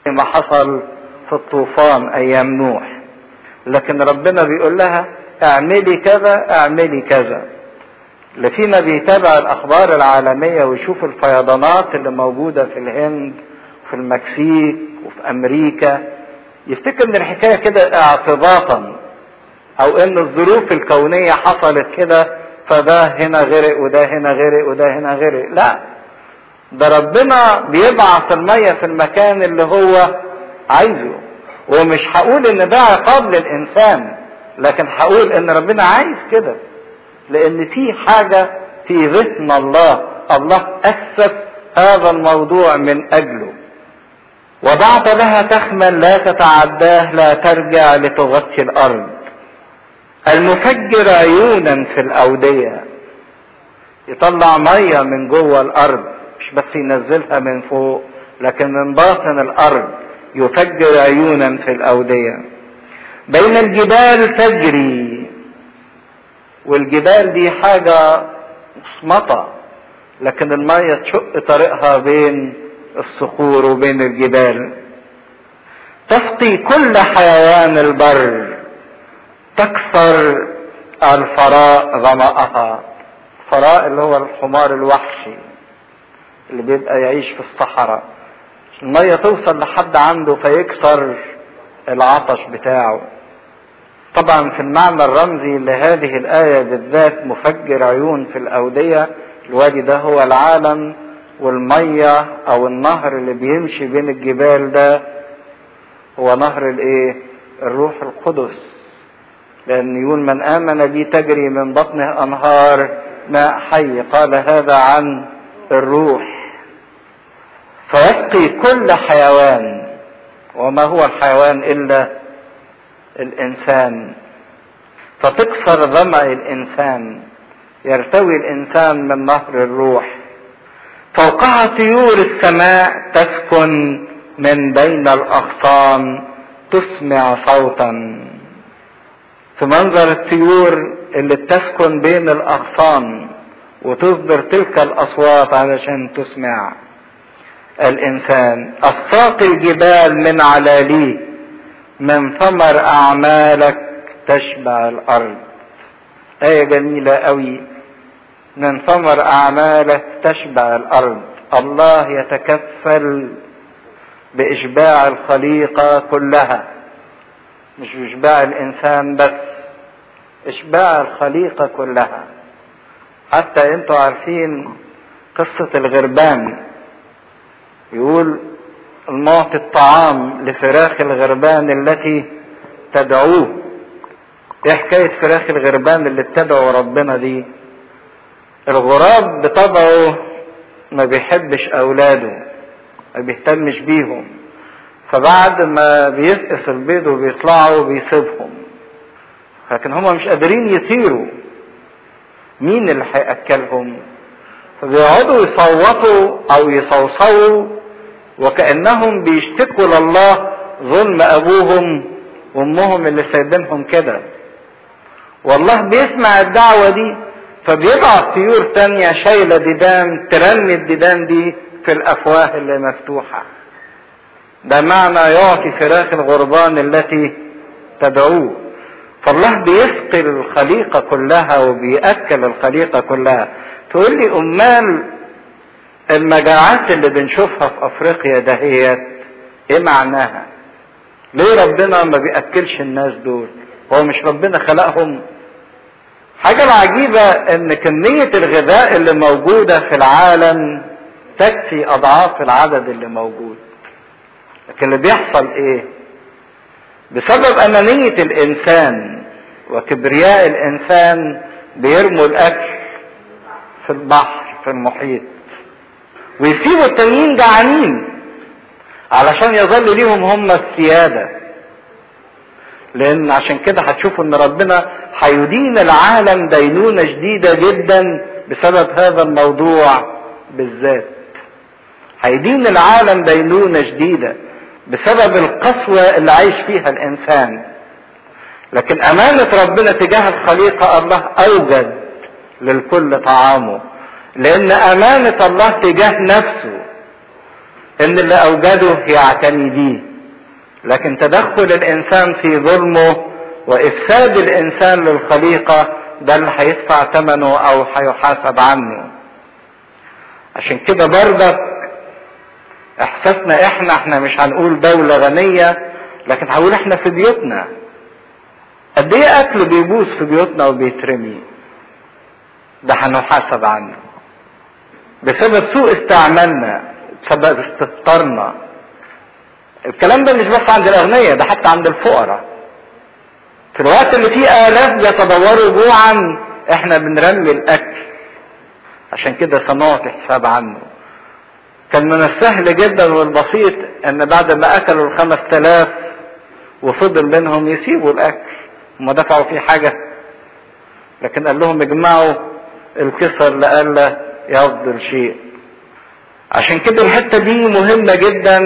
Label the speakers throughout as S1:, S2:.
S1: ما حصل في الطوفان ايام نوح لكن ربنا بيقول لها اعملي كذا اعملي كذا اللي فينا بيتابع الاخبار العالميه ويشوف الفيضانات اللي موجوده في الهند وفي المكسيك وفي امريكا يفتكر ان الحكايه كده اعتباطا او ان الظروف الكونيه حصلت كده فده هنا غرق وده هنا غرق وده هنا غرق لا ده ربنا بيبعث الميه في المكان اللي هو عايزه ومش هقول ان ده عقاب للانسان لكن هقول ان ربنا عايز كده لان في حاجه في ذهن الله الله اسس هذا الموضوع من اجله وضعت لها تخما لا تتعداه لا ترجع لتغطي الارض المفجر عيونا في الاوديه يطلع ميه من جوه الارض مش بس ينزلها من فوق لكن من باطن الارض يفجر عيونا في الاوديه بين الجبال تجري والجبال دي حاجه مصمطه لكن الميه تشق طريقها بين الصخور وبين الجبال تسقي كل حيوان البر تكسر الفراء ظمأها الفراء اللي هو الحمار الوحشي اللي بيبقى يعيش في الصحراء المية توصل لحد عنده فيكسر العطش بتاعه طبعا في المعنى الرمزي لهذه الآية بالذات مفجر عيون في الأودية الوادي ده هو العالم والمية أو النهر اللي بيمشي بين الجبال ده هو نهر الإيه؟ الروح القدس لأن يقول من آمن بي تجري من بطنه أنهار ماء حي قال هذا عن الروح فيسقي كل حيوان وما هو الحيوان إلا الإنسان فتكسر ظمأ الإنسان يرتوي الإنسان من نهر الروح فوقها طيور السماء تسكن من بين الأغصان تسمع صوتا في منظر الطيور اللي بتسكن بين الاغصان وتصدر تلك الاصوات علشان تسمع الانسان الساقي الجبال من علاليه من ثمر اعمالك تشبع الارض ايه جميله قوي من ثمر اعمالك تشبع الارض الله يتكفل باشباع الخليقه كلها مش اشباع الانسان بس اشباع الخليقه كلها حتى انتوا عارفين قصه الغربان يقول المعطي الطعام لفراخ الغربان التي تدعوه ايه حكايه فراخ الغربان اللي بتدعو ربنا دي الغراب بطبعه ما بيحبش اولاده ما بيهتمش بيهم فبعد ما بيفقس البيض وبيطلعوا بيسيبهم لكن هما مش قادرين يطيروا مين اللي هياكلهم فبيقعدوا يصوتوا او يصوصوا وكانهم بيشتكوا لله ظلم ابوهم وامهم اللي سايبينهم كده والله بيسمع الدعوة دي فبيبعت طيور تانية شايلة ديدان ترمي الديدان دي في الافواه اللي مفتوحه ده معنى يعطي فراخ الغربان التي تدعوه فالله بيسقي الخليقة كلها وبيأكل الخليقة كلها تقول لي أمال المجاعات اللي بنشوفها في أفريقيا دهيت إيه معناها؟ ليه ربنا ما بيأكلش الناس دول؟ هو مش ربنا خلقهم؟ حاجة العجيبة إن كمية الغذاء اللي موجودة في العالم تكفي أضعاف العدد اللي موجود. لكن اللي بيحصل ايه بسبب انانية الانسان وكبرياء الانسان بيرموا الاكل في البحر في المحيط ويسيبوا التانيين جعانين علشان يظل ليهم هم السيادة لان عشان كده هتشوفوا ان ربنا هيدين العالم دينونة شديدة جدا بسبب هذا الموضوع بالذات هيدين العالم دينونة شديدة بسبب القسوة اللي عايش فيها الإنسان لكن أمانة ربنا تجاه الخليقة الله أوجد للكل طعامه لأن أمانة الله تجاه نفسه ان اللي اوجده يعتني بيه لكن تدخل الانسان في ظلمه وافساد الانسان للخليقه ده اللي هيدفع ثمنه او هيحاسب عنه عشان كده برضك احساسنا احنا احنا مش هنقول دولة غنية لكن هقول احنا في بيوتنا قد ايه اكل بيبوظ في بيوتنا وبيترمي ده هنحاسب عنه بسبب سوء استعمالنا بسبب استهتارنا الكلام ده مش بس عند الاغنياء ده حتى عند الفقراء في الوقت اللي فيه الاف بيتدوروا جوعا احنا بنرمي الاكل عشان كده سنعطي حساب عنه كان من السهل جدا والبسيط ان بعد ما اكلوا الخمس تلاف وفضل منهم يسيبوا الاكل هم دفعوا فيه حاجة لكن قال لهم اجمعوا الكسر لألا يفضل شيء عشان كده الحتة دي مهمة جدا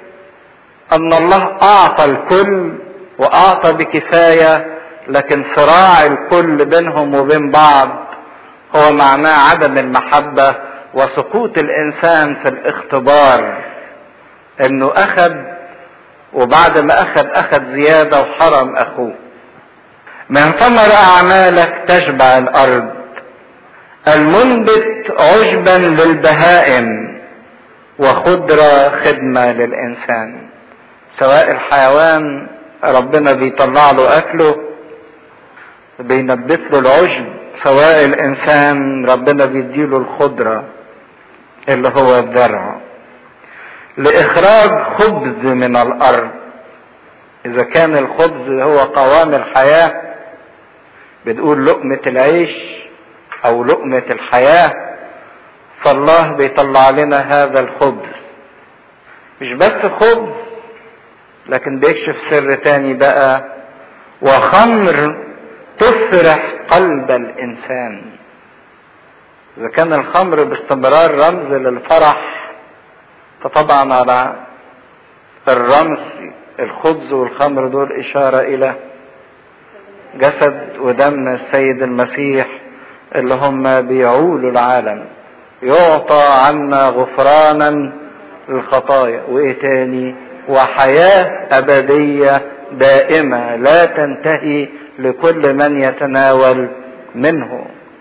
S1: ان الله اعطى الكل واعطى بكفاية لكن صراع الكل بينهم وبين بعض هو معناه عدم المحبة وسقوط الانسان في الاختبار انه اخذ وبعد ما اخذ اخذ زيادة وحرم اخوه من ثمر اعمالك تشبع الارض المنبت عشبا للبهائم وخضرة خدمة للانسان سواء الحيوان ربنا بيطلع له اكله بينبت له العشب سواء الانسان ربنا بيديله الخضرة اللي هو الزرع لاخراج خبز من الارض اذا كان الخبز هو قوام الحياة بتقول لقمة العيش او لقمة الحياة فالله بيطلع لنا هذا الخبز مش بس خبز لكن بيكشف سر تاني بقى وخمر تفرح قلب الانسان اذا كان الخمر باستمرار رمز للفرح فطبعا على الرمز الخبز والخمر دول اشارة الى جسد ودم السيد المسيح اللي هم بيعولوا العالم يعطى عنا غفرانا للخطايا وايه تاني وحياة ابدية دائمة لا تنتهي لكل من يتناول منه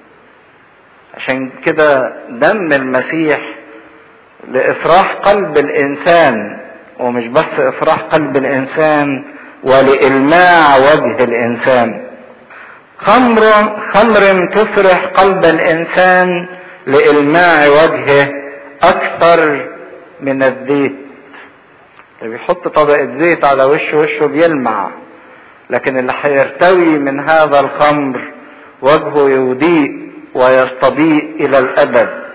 S1: عشان كده دم المسيح لافراح قلب الانسان ومش بس افراح قلب الانسان ولالماع وجه الانسان خمر خمر تفرح قلب الانسان لالماع وجهه اكثر من الزيت اللي بيحط طبقة زيت على وشه وشه بيلمع لكن اللي هيرتوي من هذا الخمر وجهه يضيء ويستضيء الى الابد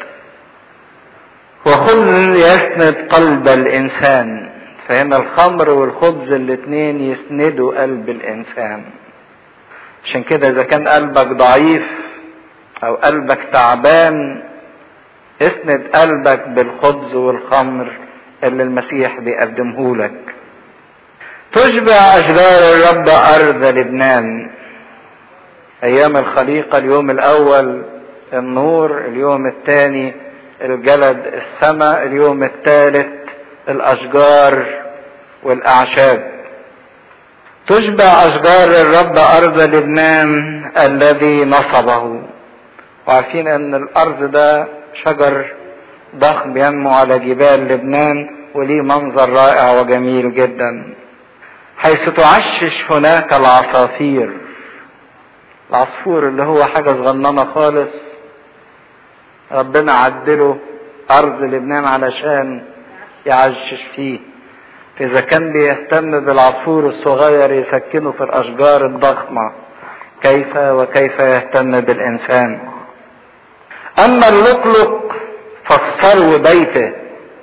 S1: وخبز يسند قلب الانسان فهنا الخمر والخبز الاتنين يسندوا قلب الانسان عشان كده اذا كان قلبك ضعيف او قلبك تعبان اسند قلبك بالخبز والخمر اللي المسيح بيقدمه لك تشبع اشجار الرب ارض لبنان ايام الخليقه اليوم الاول النور اليوم الثاني الجلد السماء اليوم الثالث الاشجار والاعشاب تشبع اشجار الرب ارض لبنان الذي نصبه وعارفين ان الارض ده شجر ضخم ينمو على جبال لبنان وليه منظر رائع وجميل جدا حيث تعشش هناك العصافير العصفور اللي هو حاجة صغننة خالص ربنا عدله أرض لبنان علشان يعشش فيه إذا كان بيهتم بالعصفور الصغير يسكنه في الأشجار الضخمة كيف وكيف يهتم بالإنسان أما اللؤلؤ فالثرو بيته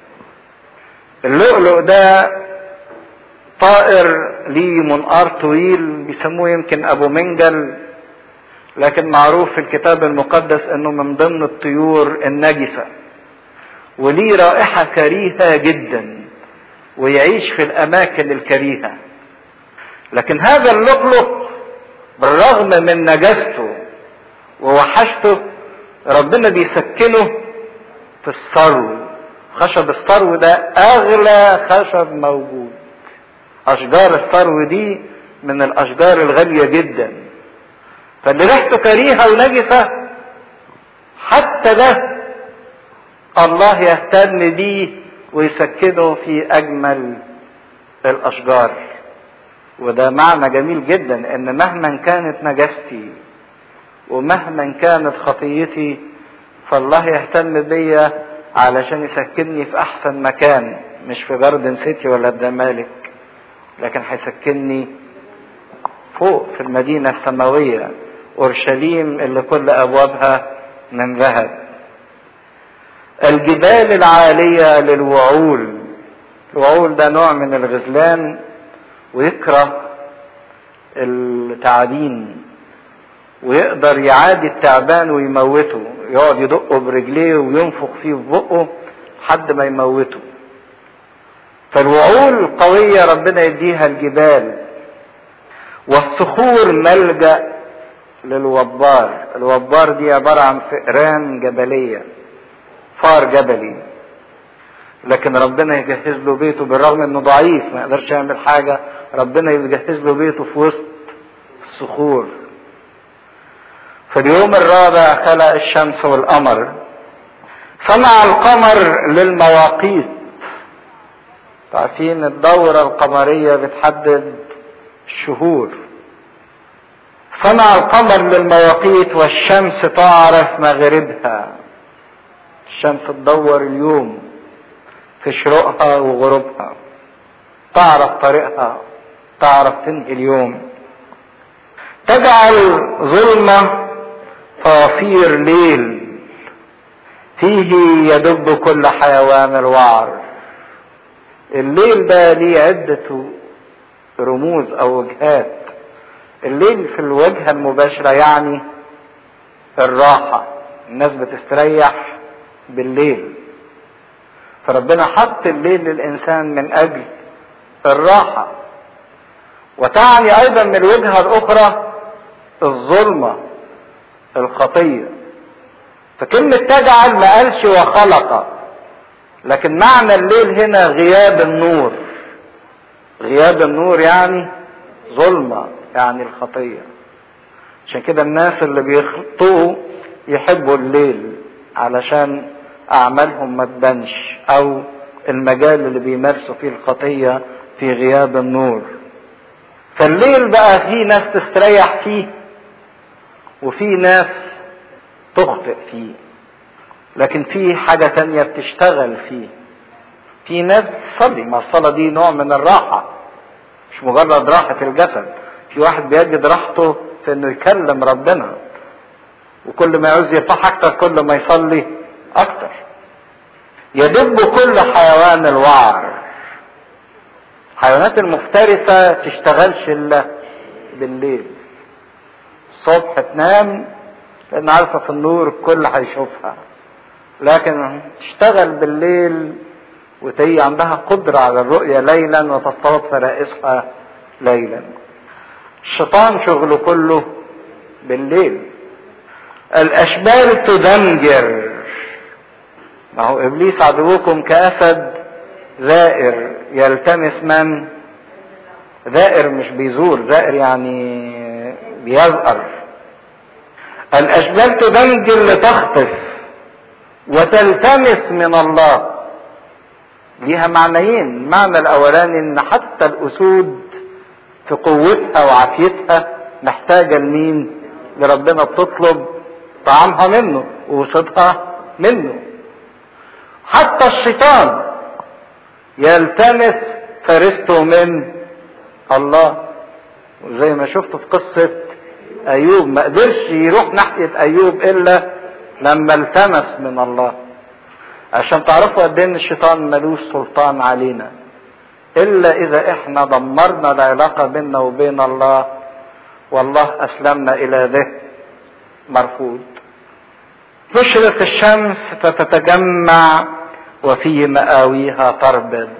S1: اللؤلؤ ده طائر ليه منقار طويل بيسموه يمكن ابو منجل لكن معروف في الكتاب المقدس انه من ضمن الطيور النجسة وليه رائحة كريهة جدا ويعيش في الاماكن الكريهة لكن هذا اللؤلؤ بالرغم من نجاسته ووحشته ربنا بيسكنه في الثرو خشب الثرو ده اغلى خشب موجود اشجار الثرو دي من الاشجار الغاليه جدا فاللي ريحته كريهه ونجسه حتى ده الله يهتم بيه ويسكنه في اجمل الاشجار وده معنى جميل جدا ان مهما كانت نجاستي ومهما كانت خطيتي فالله يهتم بيا علشان يسكنني في احسن مكان مش في جاردن سيتي ولا الزمالك لكن هيسكنني فوق في المدينة السماوية اورشليم اللي كل ابوابها من ذهب الجبال العالية للوعول الوعول ده نوع من الغزلان ويكره التعابين ويقدر يعادي التعبان ويموته يقعد يدقه برجليه وينفخ فيه في بقه لحد ما يموته فالوعول القوية ربنا يديها الجبال والصخور ملجأ للوبار الوبار دي عبارة عن فئران جبلية فار جبلي لكن ربنا يجهز له بيته بالرغم انه ضعيف ما يقدرش يعمل حاجة ربنا يجهز له بيته في وسط الصخور في اليوم الرابع خلق الشمس والقمر صنع القمر للمواقيت عارفين الدورة القمرية بتحدد الشهور صنع القمر للمواقيت والشمس تعرف مغربها الشمس تدور اليوم في شروقها وغروبها تعرف طريقها تعرف تنهي اليوم تجعل ظلمة فيصير ليل فيه يدب كل حيوان الوعر الليل ده ليه عدة رموز أو وجهات الليل في الوجهة المباشرة يعني الراحة الناس بتستريح بالليل فربنا حط الليل للإنسان من أجل الراحة وتعني أيضا من الوجهة الأخرى الظلمة الخطية فكلمة تجعل ما قالش وخلق لكن معنى الليل هنا غياب النور غياب النور يعني ظلمة يعني الخطية عشان كده الناس اللي بيخطئوا يحبوا الليل علشان أعمالهم ما تبانش أو المجال اللي بيمارسوا فيه الخطية في غياب النور فالليل بقى فيه ناس تستريح فيه وفي ناس تخطئ فيه لكن في حاجة تانية بتشتغل فيه في ناس تصلي ما الصلاة دي نوع من الراحة مش مجرد راحة الجسد في واحد بيجد راحته في انه يكلم ربنا وكل ما يعوز يرتاح اكتر كل ما يصلي اكتر يدب كل حيوان الوعر الحيوانات المفترسة تشتغلش الا بالليل الصبح تنام لان عارفة في النور الكل هيشوفها لكن تشتغل بالليل وتهي عندها قدرة على الرؤية ليلا وتصطاد فرائسها ليلا الشيطان شغله كله بالليل الاشبال تدمجر ما هو ابليس عدوكم كاسد ذائر يلتمس من ذائر مش بيزور ذائر يعني بيزقر الاشبال تدمجر لتخطف وتلتمس من الله ليها معنيين المعنى الاولاني ان حتى الاسود في قوتها وعافيتها محتاجه لمين لربنا بتطلب طعامها منه ووسطها منه حتى الشيطان يلتمس فرسته من الله وزي ما شفت في قصة أيوب ما قدرش يروح ناحية أيوب إلا لما التمس من الله عشان تعرفوا قد إن الشيطان ملوش سلطان علينا إلا إذا إحنا دمرنا العلاقة بيننا وبين الله والله أسلمنا إلى ده مرفوض تشرق الشمس فتتجمع وفي مآويها تربد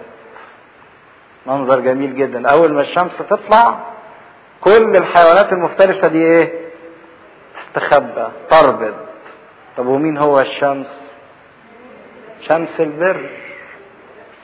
S1: منظر جميل جدا اول ما الشمس تطلع كل الحيوانات المفترسة دي ايه تستخبى تربد طب ومين هو الشمس شمس البر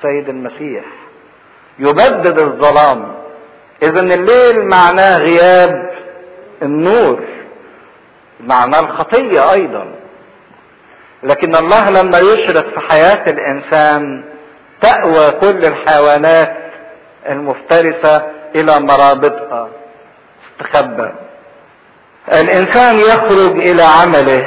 S1: السيد المسيح يبدد الظلام اذا الليل معناه غياب النور معناه الخطيه ايضا لكن الله لما يشرق في حياه الانسان تأوى كل الحيوانات المفترسة إلى مرابطها استخبى الإنسان يخرج إلى عمله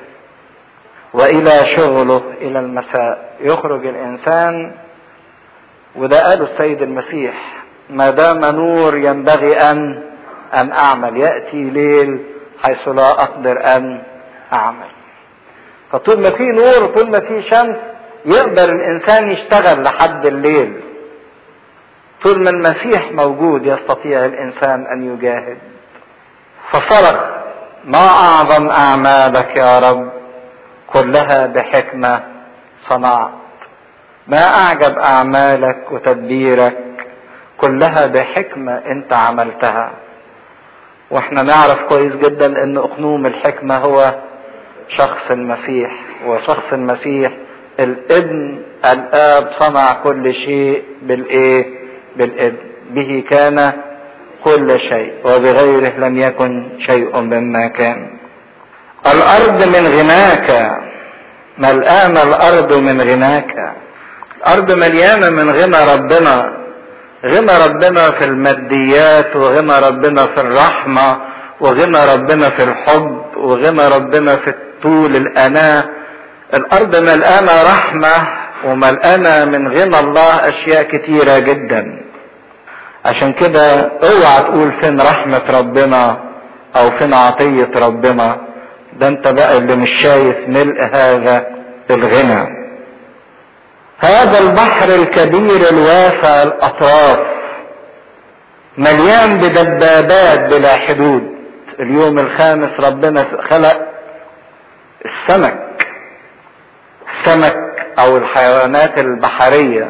S1: وإلى شغله إلى المساء يخرج الإنسان وده قاله السيد المسيح ما دام نور ينبغي أن أن أعمل يأتي ليل حيث لا أقدر أن أعمل فطول ما في نور طول ما في شمس يقدر الانسان يشتغل لحد الليل طول ما المسيح موجود يستطيع الانسان ان يجاهد فصرخ ما اعظم اعمالك يا رب كلها بحكمه صنعت ما اعجب اعمالك وتدبيرك كلها بحكمه انت عملتها واحنا نعرف كويس جدا ان اقنوم الحكمه هو شخص المسيح وشخص المسيح الابن الاب صنع كل شيء بالايه بالابن به كان كل شيء وبغيره لم يكن شيء مما كان الارض من غناك ملآن الارض من غناك الارض مليانة من غنى ربنا غنى ربنا في الماديات وغنى ربنا في الرحمة وغنى ربنا في الحب وغنى ربنا في طول الاناه الارض ملقانه رحمه وملقانه من غنى الله اشياء كتيره جدا عشان كده اوعى تقول فين رحمه ربنا او فين عطيه ربنا ده انت بقى اللي مش شايف ملء هذا الغنى هذا البحر الكبير الواسع الاطراف مليان بدبابات بلا حدود اليوم الخامس ربنا خلق السمك السمك او الحيوانات البحرية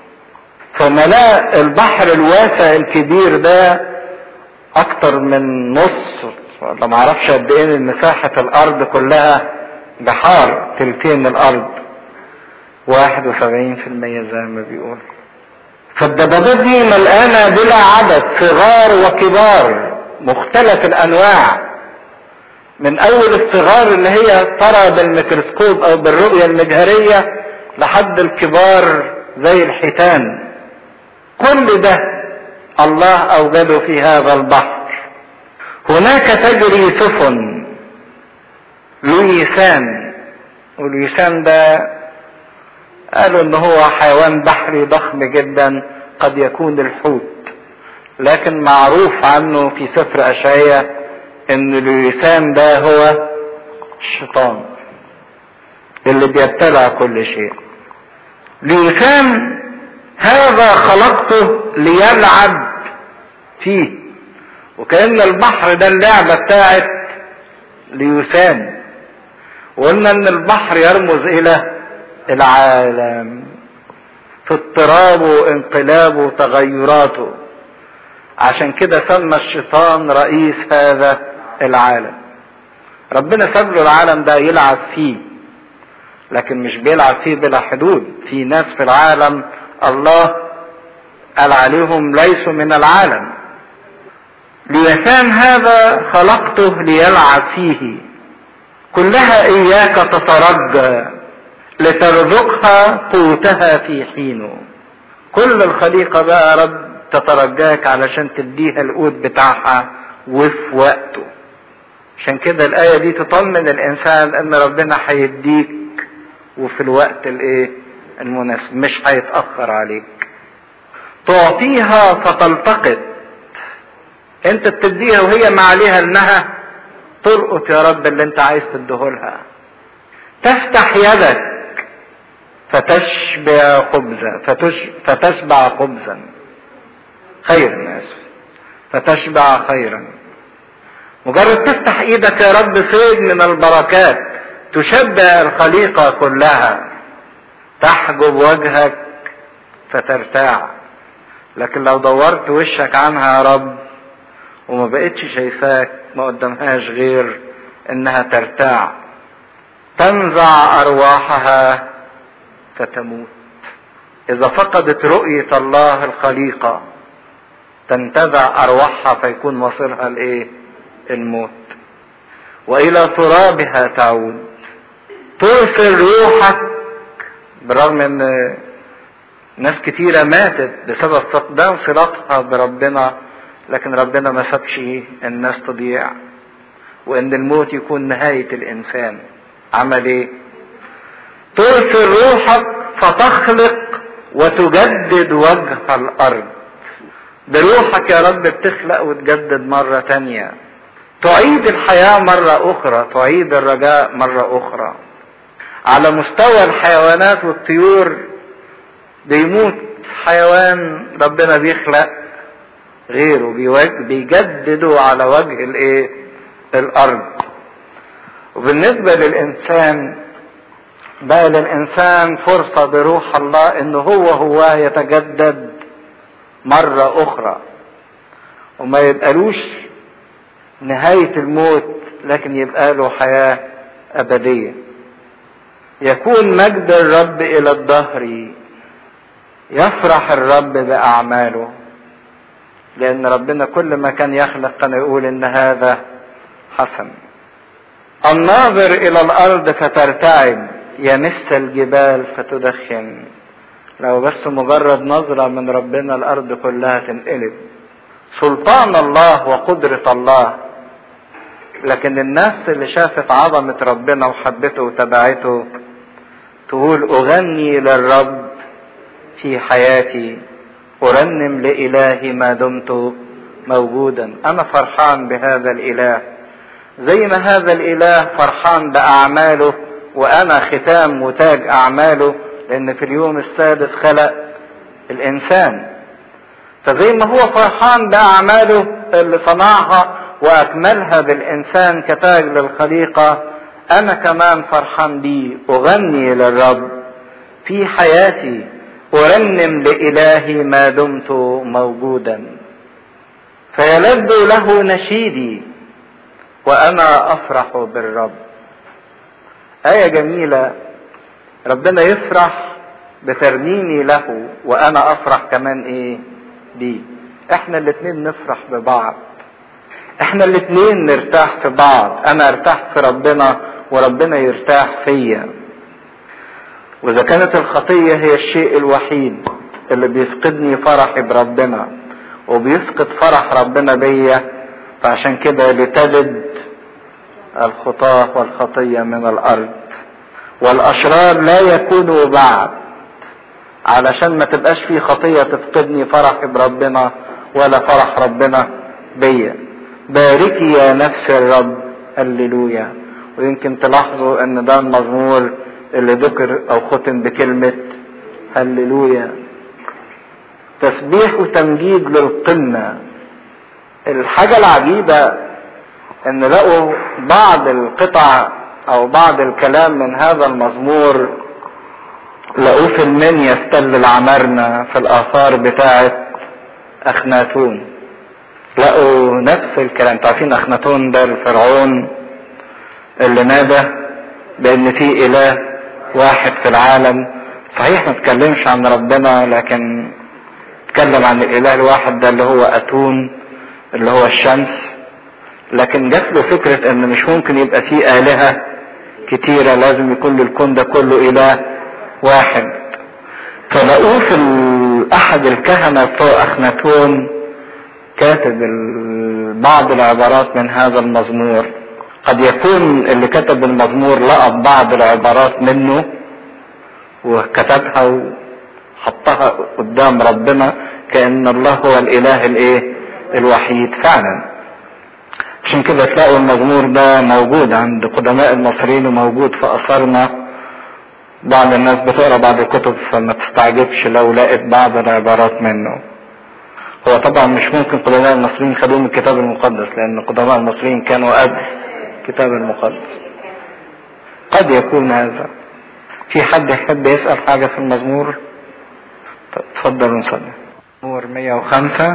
S1: فملاء البحر الواسع الكبير ده اكتر من نص ولا معرفش قد ايه من مساحة الارض كلها بحار تلتين الارض واحد وسبعين في المية زي ما بيقول فالدبابات دي ملقانة بلا عدد صغار وكبار مختلف الانواع من اول الصغار اللي هي ترى بالميكروسكوب او بالرؤية المجهرية لحد الكبار زي الحيتان كل ده الله اوجده في هذا البحر هناك تجري سفن لويسان واللويسان ده قالوا ان هو حيوان بحري ضخم جدا قد يكون الحوت لكن معروف عنه في سفر اشعياء ان اللسان ده هو الشيطان اللي بيبتلع كل شيء لسان هذا خلقته ليلعب فيه وكأن البحر ده اللعبة بتاعت ليسان وقلنا ان البحر يرمز الى العالم في اضطرابه وانقلابه وتغيراته عشان كده سمى الشيطان رئيس هذا العالم ربنا ساب له العالم ده يلعب فيه لكن مش بيلعب فيه بلا حدود في ناس في العالم الله قال عليهم ليسوا من العالم ليسان هذا خلقته ليلعب فيه كلها اياك تترجى لترزقها قوتها في حينه كل الخليقة بقى يا رب تترجاك علشان تديها القوت بتاعها وفي وقته عشان كده الآية دي تطمن الإنسان إن ربنا هيديك وفي الوقت الإيه المناسب مش هيتأخر عليك تعطيها فتلتقط انت بتديها وهي ما عليها انها تلقط يا رب اللي انت عايز تديهولها تفتح يدك فتشبع خبزا فتش فتشبع خبزا خيرا اسف فتشبع خيرا مجرد تفتح ايدك يا رب فيض من البركات تشبع الخليقة كلها تحجب وجهك فترتاع لكن لو دورت وشك عنها يا رب وما بقتش شايفاك ما قدامهاش غير انها ترتاع تنزع ارواحها فتموت اذا فقدت رؤية الله الخليقة تنتزع ارواحها فيكون مصيرها الايه الموت والى ترابها تعود ترسل روحك بالرغم ان ناس كتيرة ماتت بسبب فقدان صلاتها بربنا لكن ربنا ما سابش الناس تضيع وان الموت يكون نهاية الانسان عمل ايه ترسل روحك فتخلق وتجدد وجه الارض بروحك يا رب بتخلق وتجدد مرة تانية تعيد الحياة مرة اخرى تعيد الرجاء مرة اخرى على مستوى الحيوانات والطيور بيموت حيوان ربنا بيخلق غيره بيجدده على وجه الايه الارض وبالنسبة للانسان بقى للانسان فرصة بروح الله ان هو هو يتجدد مرة اخرى وما يبقالوش نهاية الموت لكن يبقى له حياة ابدية يكون مجد الرب الى الدهر يفرح الرب باعماله لان ربنا كل ما كان يخلق كان يقول ان هذا حسن الناظر الى الارض فترتعب يمس الجبال فتدخن لو بس مجرد نظرة من ربنا الارض كلها تنقلب سلطان الله وقدرة الله لكن الناس اللي شافت عظمة ربنا وحبته وتبعته تقول اغني للرب في حياتي ارنم لالهي ما دمت موجودا انا فرحان بهذا الاله زي ما هذا الاله فرحان باعماله وانا ختام وتاج اعماله لان في اليوم السادس خلق الانسان فزي ما هو فرحان باعماله اللي صنعها واكملها بالانسان كتاج للخليقه انا كمان فرحان بيه اغني للرب في حياتي ارنم لالهي ما دمت موجودا فيلذ له نشيدي وانا افرح بالرب ايه جميله ربنا يفرح بترنيمي له وانا افرح كمان ايه بيه احنا الاتنين نفرح ببعض احنا الاتنين نرتاح في بعض انا ارتاح في ربنا وربنا يرتاح فيا واذا كانت الخطية هي الشيء الوحيد اللي بيفقدني فرحي بربنا وبيفقد فرح ربنا بيا فعشان كده لتجد الخطاة والخطية من الارض والاشرار لا يكونوا بعد علشان ما تبقاش في خطية تفقدني فرحي بربنا ولا فرح ربنا بيا باركي يا نفس الرب هللويا ويمكن تلاحظوا ان ده المزمور اللي ذكر او ختم بكلمة هللويا تسبيح وتمجيد للقمة الحاجة العجيبة ان لقوا بعض القطع او بعض الكلام من هذا المزمور لقوه في المنيا في تل العمارنة في الاثار بتاعة اخناتون لقوا نفس الكلام تعرفين اخناتون ده الفرعون اللي نادى بان في اله واحد في العالم صحيح ما تكلمش عن ربنا لكن اتكلم عن الاله الواحد ده اللي هو اتون اللي هو الشمس لكن جات له فكرة ان مش ممكن يبقى فيه الهة كتيرة لازم يكون للكون ده كله اله واحد فلقوه في احد الكهنة بتوع اخناتون كاتب بعض العبارات من هذا المزمور قد يكون اللي كتب المزمور لقط بعض العبارات منه وكتبها وحطها قدام ربنا كأن الله هو الإله الإيه الوحيد فعلا عشان كده تلاقوا المزمور ده موجود عند قدماء المصريين وموجود في أثارنا بعض الناس بتقرا بعض الكتب فما تستعجبش لو لقيت بعض العبارات منه هو طبعا مش ممكن قدماء المصريين خدوه من الكتاب المقدس لان قدماء المصريين كانوا قبل الكتاب المقدس قد يكون هذا في حد يحب يسأل حاجة في المزمور تفضل نصلي مزمور 105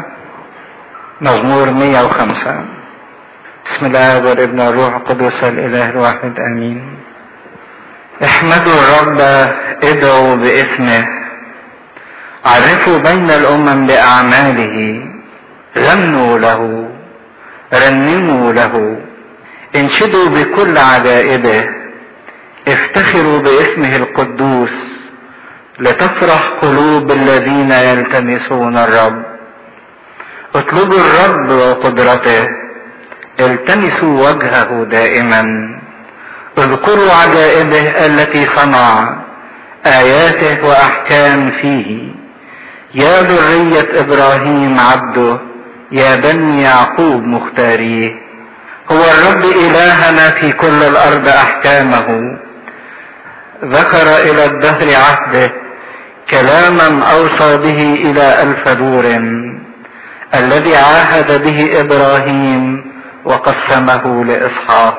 S1: مزمور 105 بسم الله والابن والروح القدس الاله الواحد امين احمدوا الرب ادعوا باسمه عرفوا بين الامم باعماله غنوا له رنموا له انشدوا بكل عجائبه افتخروا باسمه القدوس لتفرح قلوب الذين يلتمسون الرب اطلبوا الرب وقدرته التمسوا وجهه دائما اذكروا عجائبه التي صنع اياته واحكام فيه يا ذرية ابراهيم عبده يا بني يعقوب مختاريه هو الرب الهنا في كل الارض احكامه ذكر الى الدهر عهده كلاما اوصى به الى الف دور الذي عاهد به ابراهيم وقسمه لاسحاق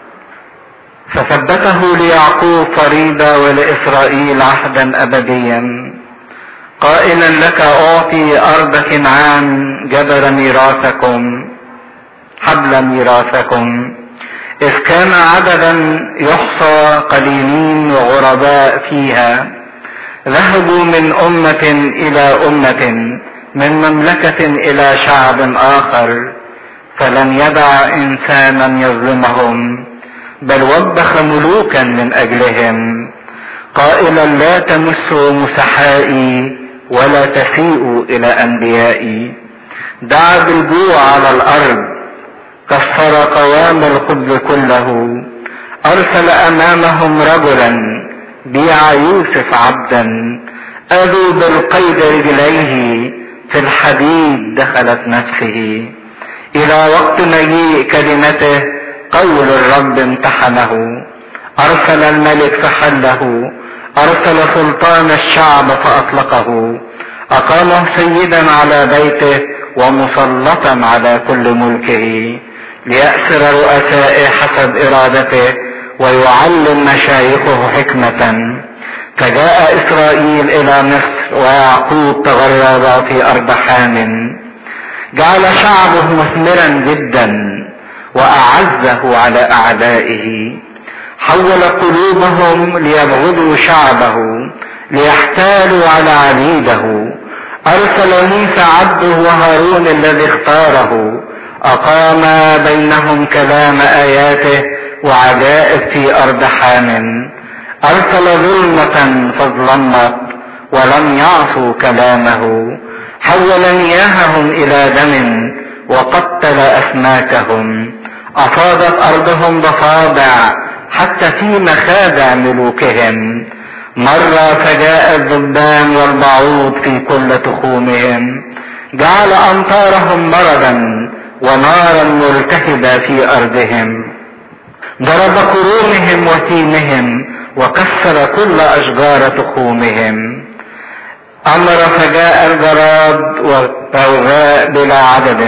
S1: فثبته ليعقوب فريضة ولإسرائيل عهدا أبديا قائلا لك أعطي أرض كنعان جبل ميراثكم حبل ميراثكم إذ كان عددا يحصى قليلين وغرباء فيها ذهبوا من أمة إلى أمة من مملكة إلى شعب آخر فلم يدع إنسانا يظلمهم بل وبخ ملوكا من أجلهم قائلا لا تمسوا مسحائي ولا تسيئوا إلى أنبيائي دعا بالجوع على الأرض كسر قوام الخبز كله ارسل امامهم رجلا بيع يوسف عبدا اذوا بالقيد رجليه في الحديد دخلت نفسه الى وقت مجيء كلمته قول الرب امتحنه ارسل الملك فحله ارسل سلطان الشعب فاطلقه اقامه سيدا على بيته ومسلطا على كل ملكه ليأسر رؤسائه حسب إرادته ويعلم مشايخه حكمة فجاء إسرائيل إلى مصر ويعقوب تغرب في أرض حام جعل شعبه مثمرا جدا وأعزه على أعدائه حول قلوبهم ليبغضوا شعبه ليحتالوا على عبيده أرسل موسى عبده وهارون الذي اختاره أقام بينهم كلام آياته وعجائب في أرض حام أرسل ظلمة فظلمت ولم يعصوا كلامه حول مياههم إلى دم وقتل أسماكهم أفاضت أرضهم ضفادع حتى في مخادع ملوكهم مر فجاء الذبان والبعوض في كل تخومهم جعل أمطارهم مرضا ونارا ملتهبة في أرضهم ضرب كرومهم وتيمهم وكسر كل أشجار تخومهم أمر فجاء الجراد والغوغاء بلا عدد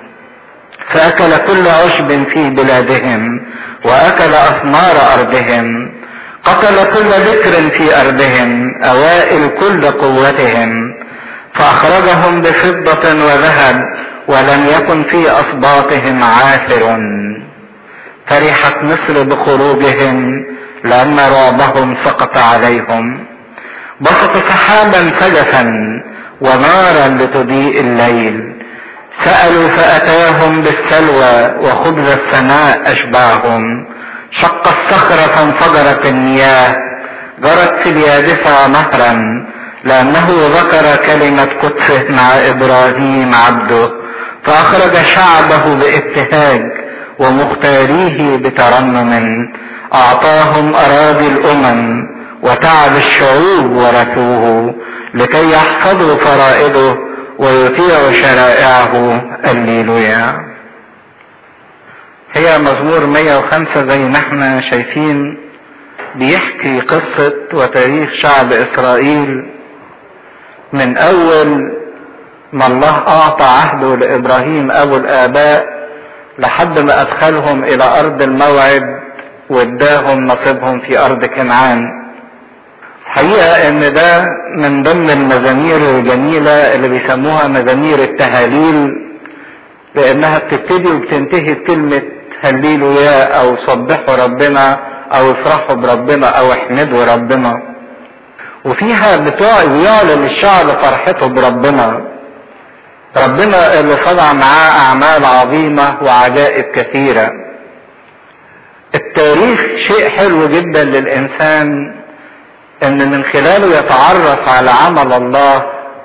S1: فأكل كل عشب في بلادهم وأكل أثمار أرضهم قتل كل ذكر في أرضهم أوائل كل قوتهم فأخرجهم بفضة وذهب ولم يكن في أصباطهم عاثر فرحت مصر بخروجهم لأن رعبهم سقط عليهم بسط سحابا سجفا ونارا لتضيء الليل سألوا فأتاهم بالسلوى وخبز السماء أشباههم شق الصخرة فانفجرت المياه جرت في اليابسة نهرا لأنه ذكر كلمة قدسه مع إبراهيم عبده فأخرج شعبه بابتهاج ومختاريه بترنم أعطاهم أراضي الأمم وتعب الشعوب ورثوه لكي يحفظوا فرائضه ويطيعوا شرائعه الليلويا هي مزمور 105 زي ما احنا شايفين بيحكي قصة وتاريخ شعب إسرائيل من أول ما الله أعطى عهده لإبراهيم أبو الآباء لحد ما أدخلهم إلى أرض الموعد واداهم نصيبهم في أرض كنعان حقيقة إن ده من ضمن المزامير الجميلة اللي بيسموها مزامير التهاليل لأنها بتبتدي وبتنتهي بكلمة هللوا يا أو صبحوا ربنا أو افرحوا بربنا أو احمدوا ربنا وفيها بتوع بيعلن الشعب فرحته بربنا ربنا اللي صنع معاه اعمال عظيمه وعجائب كثيره التاريخ شيء حلو جدا للانسان ان من خلاله يتعرف على عمل الله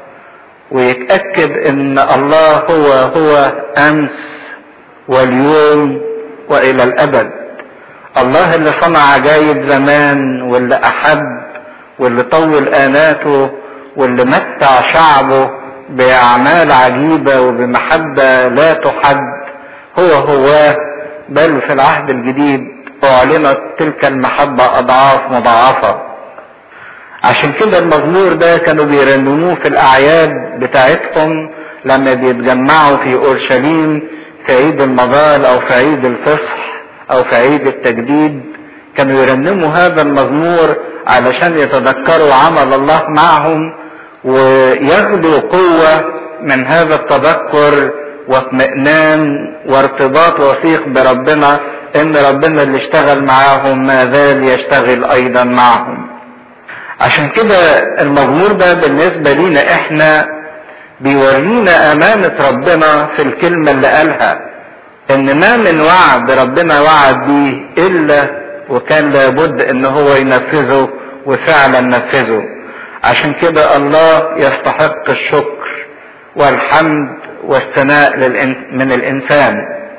S1: ويتاكد ان الله هو هو امس واليوم والى الابد الله اللي صنع عجايب زمان واللي احب واللي طول اناته واللي متع شعبه باعمال عجيبه وبمحبه لا تحد هو هو بل في العهد الجديد اعلنت تلك المحبه اضعاف مضاعفه عشان كده المزمور ده كانوا بيرنموه في الاعياد بتاعتهم لما بيتجمعوا في اورشليم في عيد المظال او في عيد الفصح او في عيد التجديد كانوا يرنموا هذا المزمور علشان يتذكروا عمل الله معهم وياخدوا قوة من هذا التذكر واطمئنان وارتباط وثيق بربنا ان ربنا اللي اشتغل معاهم ما زال يشتغل ايضا معهم عشان كده المزمور ده بالنسبة لينا احنا بيورينا امانة ربنا في الكلمة اللي قالها ان ما من وعد ربنا وعد بيه الا وكان لابد ان هو ينفذه وفعلا نفذه عشان كده الله يستحق الشكر والحمد والثناء من الانسان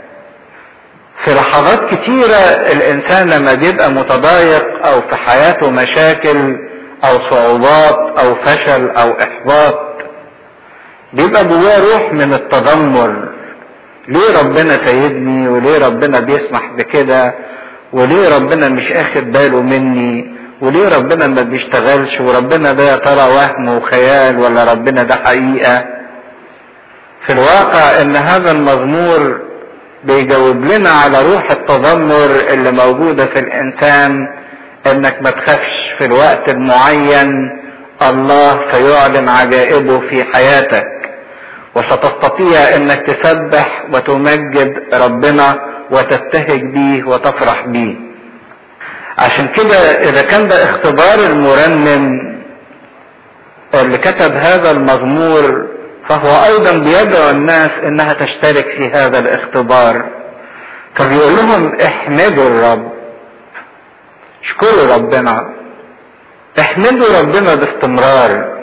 S1: في لحظات كتيرة الانسان لما بيبقى متضايق او في حياته مشاكل او صعوبات او فشل او احباط بيبقى جواه روح من التذمر ليه ربنا سيدني وليه ربنا بيسمح بكده وليه ربنا مش اخد باله مني وليه ربنا ما بيشتغلش وربنا ده يا ترى وهم وخيال ولا ربنا ده حقيقه في الواقع ان هذا المزمور بيجاوب لنا على روح التذمر اللي موجوده في الانسان انك ما تخافش في الوقت المعين الله سيعلن عجائبه في حياتك وستستطيع انك تسبح وتمجد ربنا وتبتهج بيه وتفرح بيه عشان كده اذا كان ده اختبار المرنم اللي كتب هذا المزمور فهو ايضا بيدعو الناس انها تشترك في هذا الاختبار فبيقول لهم احمدوا الرب اشكروا ربنا احمدوا ربنا باستمرار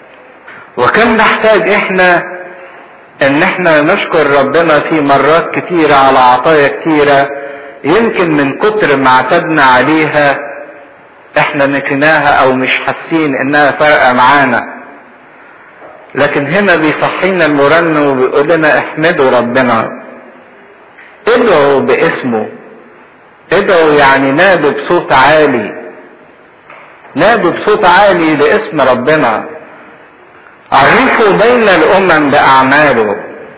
S1: وكم نحتاج احنا ان احنا نشكر ربنا في مرات كتيرة على عطايا كتيرة يمكن من كتر ما اعتدنا عليها احنا نسيناها او مش حاسين انها فارقة معانا لكن هنا بيصحينا المرنم وبيقول لنا احمدوا ربنا ادعوا باسمه ادعوا يعني نادوا بصوت عالي نادوا بصوت عالي لاسم ربنا عرفوا بين الامم باعماله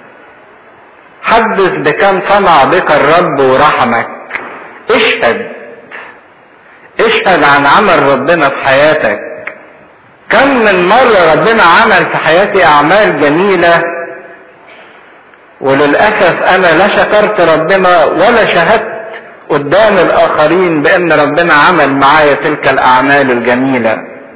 S1: حدث بكم صنع بك الرب ورحمك اشهد اشهد عن عمل ربنا في حياتك كم من مرة ربنا عمل في حياتي اعمال جميلة وللأسف انا لا شكرت ربنا ولا شهدت قدام الاخرين بان ربنا عمل معايا تلك الاعمال الجميله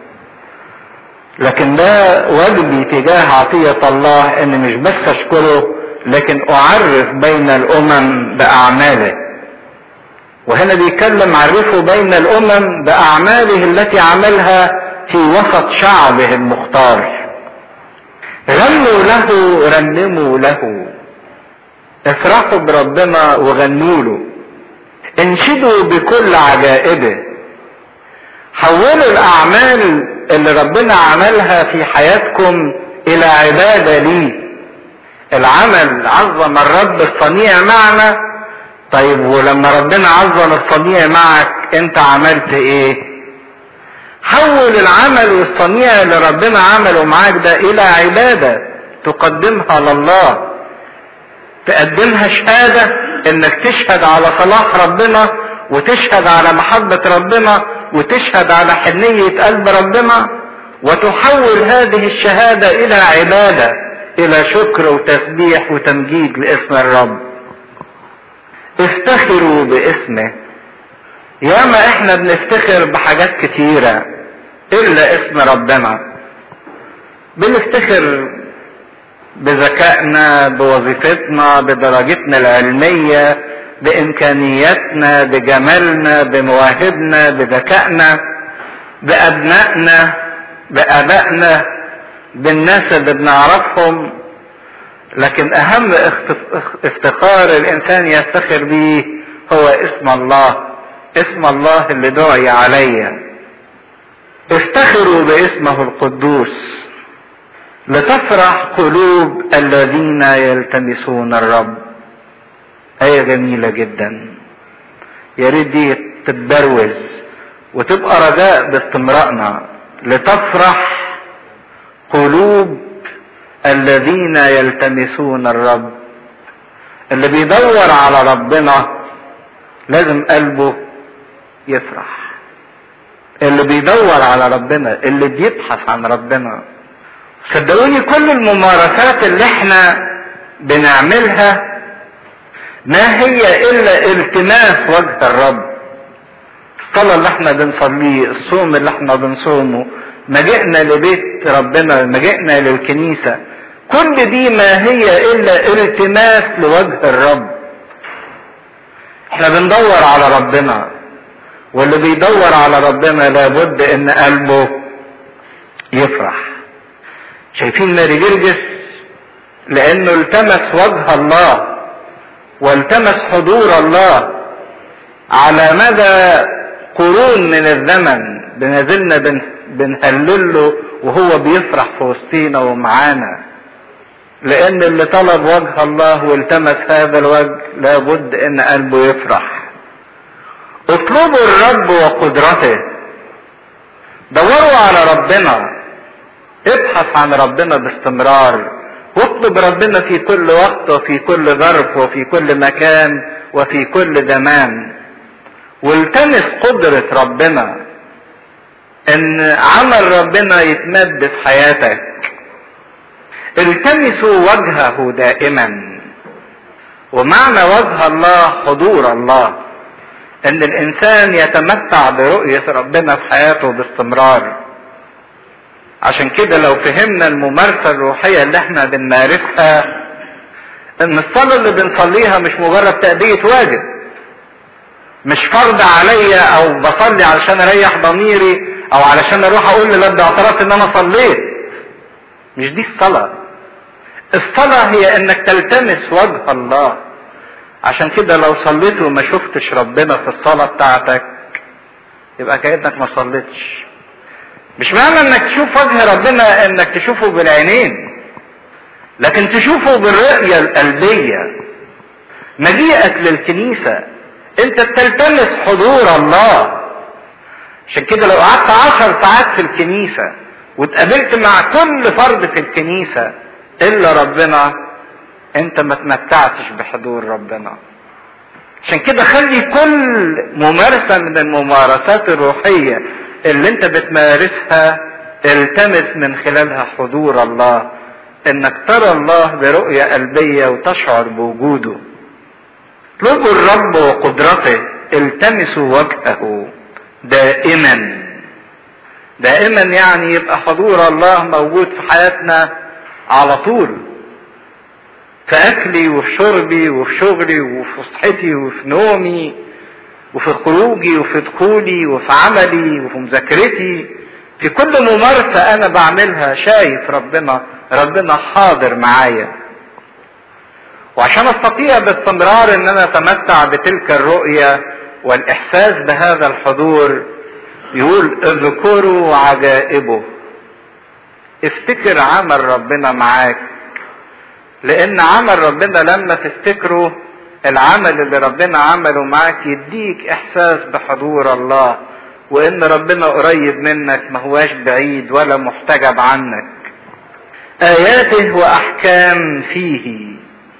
S1: لكن ده واجبي تجاه عطية الله ان مش بس اشكره لكن اعرف بين الامم باعماله وهنا بيتكلم عرفه بين الامم باعماله التي عملها في وسط شعبه المختار غنوا له رنموا له افرحوا بربنا وغنوا له انشدوا بكل عجائبه حولوا الاعمال اللي ربنا عملها في حياتكم الى عبادة ليه العمل عظم الرب الصنيع معنا طيب ولما ربنا عظم الصنيع معك انت عملت ايه حول العمل والصنيع اللي ربنا عمله معاك ده الى عبادة تقدمها لله تقدمها شهادة انك تشهد على صلاح ربنا وتشهد على محبة ربنا وتشهد على حنية قلب ربنا وتحول هذه الشهادة إلى عبادة إلى شكر وتسبيح وتمجيد لاسم الرب افتخروا باسمه ياما احنا بنفتخر بحاجات كتيرة الا اسم ربنا بنفتخر بذكائنا بوظيفتنا بدرجتنا العلميه بامكانياتنا بجمالنا بمواهبنا بذكائنا بابنائنا بابائنا بالناس اللي بنعرفهم لكن اهم افتخار الانسان يفتخر به هو اسم الله اسم الله اللي دعي علي افتخروا باسمه القدوس لتفرح قلوب الذين يلتمسون الرب آية جميلة جدا يا ريت دي تتبروز وتبقى رجاء باستمرارنا لتفرح قلوب الذين يلتمسون الرب اللي بيدور على ربنا لازم قلبه يفرح اللي بيدور على ربنا اللي بيبحث عن ربنا صدقوني كل الممارسات اللي احنا بنعملها ما هي الا التماس وجه الرب الصلاة اللي احنا بنصليه الصوم اللي احنا بنصومه مجيئنا لبيت ربنا مجيئنا للكنيسة كل دي ما هي الا التماس لوجه الرب احنا بندور على ربنا واللي بيدور على ربنا لابد ان قلبه يفرح شايفين ماري جرجس لانه التمس وجه الله والتمس حضور الله على مدى قرون من الزمن بنزلنا بن بنهلله وهو بيفرح في وسطينا ومعانا لان اللي طلب وجه الله والتمس هذا الوجه لابد ان قلبه يفرح اطلبوا الرب وقدرته دوروا على ربنا ابحث عن ربنا باستمرار واطلب ربنا في كل وقت وفي كل ظرف وفي كل مكان وفي كل زمان والتمس قدرة ربنا ان عمل ربنا يتمد في حياتك التمسوا وجهه دائما ومعنى وجه الله حضور الله ان الانسان يتمتع برؤية ربنا في حياته باستمرار عشان كده لو فهمنا الممارسة الروحية اللي احنا بنمارسها ان الصلاة اللي بنصليها مش مجرد تأدية واجب مش فرض عليا او بصلي علشان اريح ضميري او علشان اروح اقول لرب اعترفت ان انا صليت مش دي الصلاة الصلاة هي انك تلتمس وجه الله عشان كده لو صليت وما شفتش ربنا في الصلاة بتاعتك يبقى كأنك ما صليتش مش معنى انك تشوف وجه ربنا انك تشوفه بالعينين لكن تشوفه بالرؤية القلبية مجيئك للكنيسة انت بتلتمس حضور الله عشان كده لو قعدت عشر ساعات في الكنيسة واتقابلت مع كل فرد في الكنيسة الا ربنا انت ما تمتعتش بحضور ربنا عشان كده خلي كل ممارسة من الممارسات الروحية اللي انت بتمارسها التمس من خلالها حضور الله انك ترى الله برؤية قلبية وتشعر بوجوده اطلبوا الرب وقدرته التمسوا وجهه دائما دائما يعني يبقى حضور الله موجود في حياتنا على طول في اكلي وفي شربي وفي شغلي وفي صحتي وفي نومي وفي خروجي وفي دخولي وفي عملي وفي مذاكرتي في كل ممارسة أنا بعملها شايف ربنا ربنا حاضر معايا وعشان استطيع باستمرار ان انا اتمتع بتلك الرؤية والاحساس بهذا الحضور يقول اذكروا عجائبه افتكر عمل ربنا معاك لان عمل ربنا لما تفتكره العمل اللي ربنا عمله معاك يديك احساس بحضور الله وان ربنا قريب منك ما هواش بعيد ولا محتجب عنك اياته واحكام فيه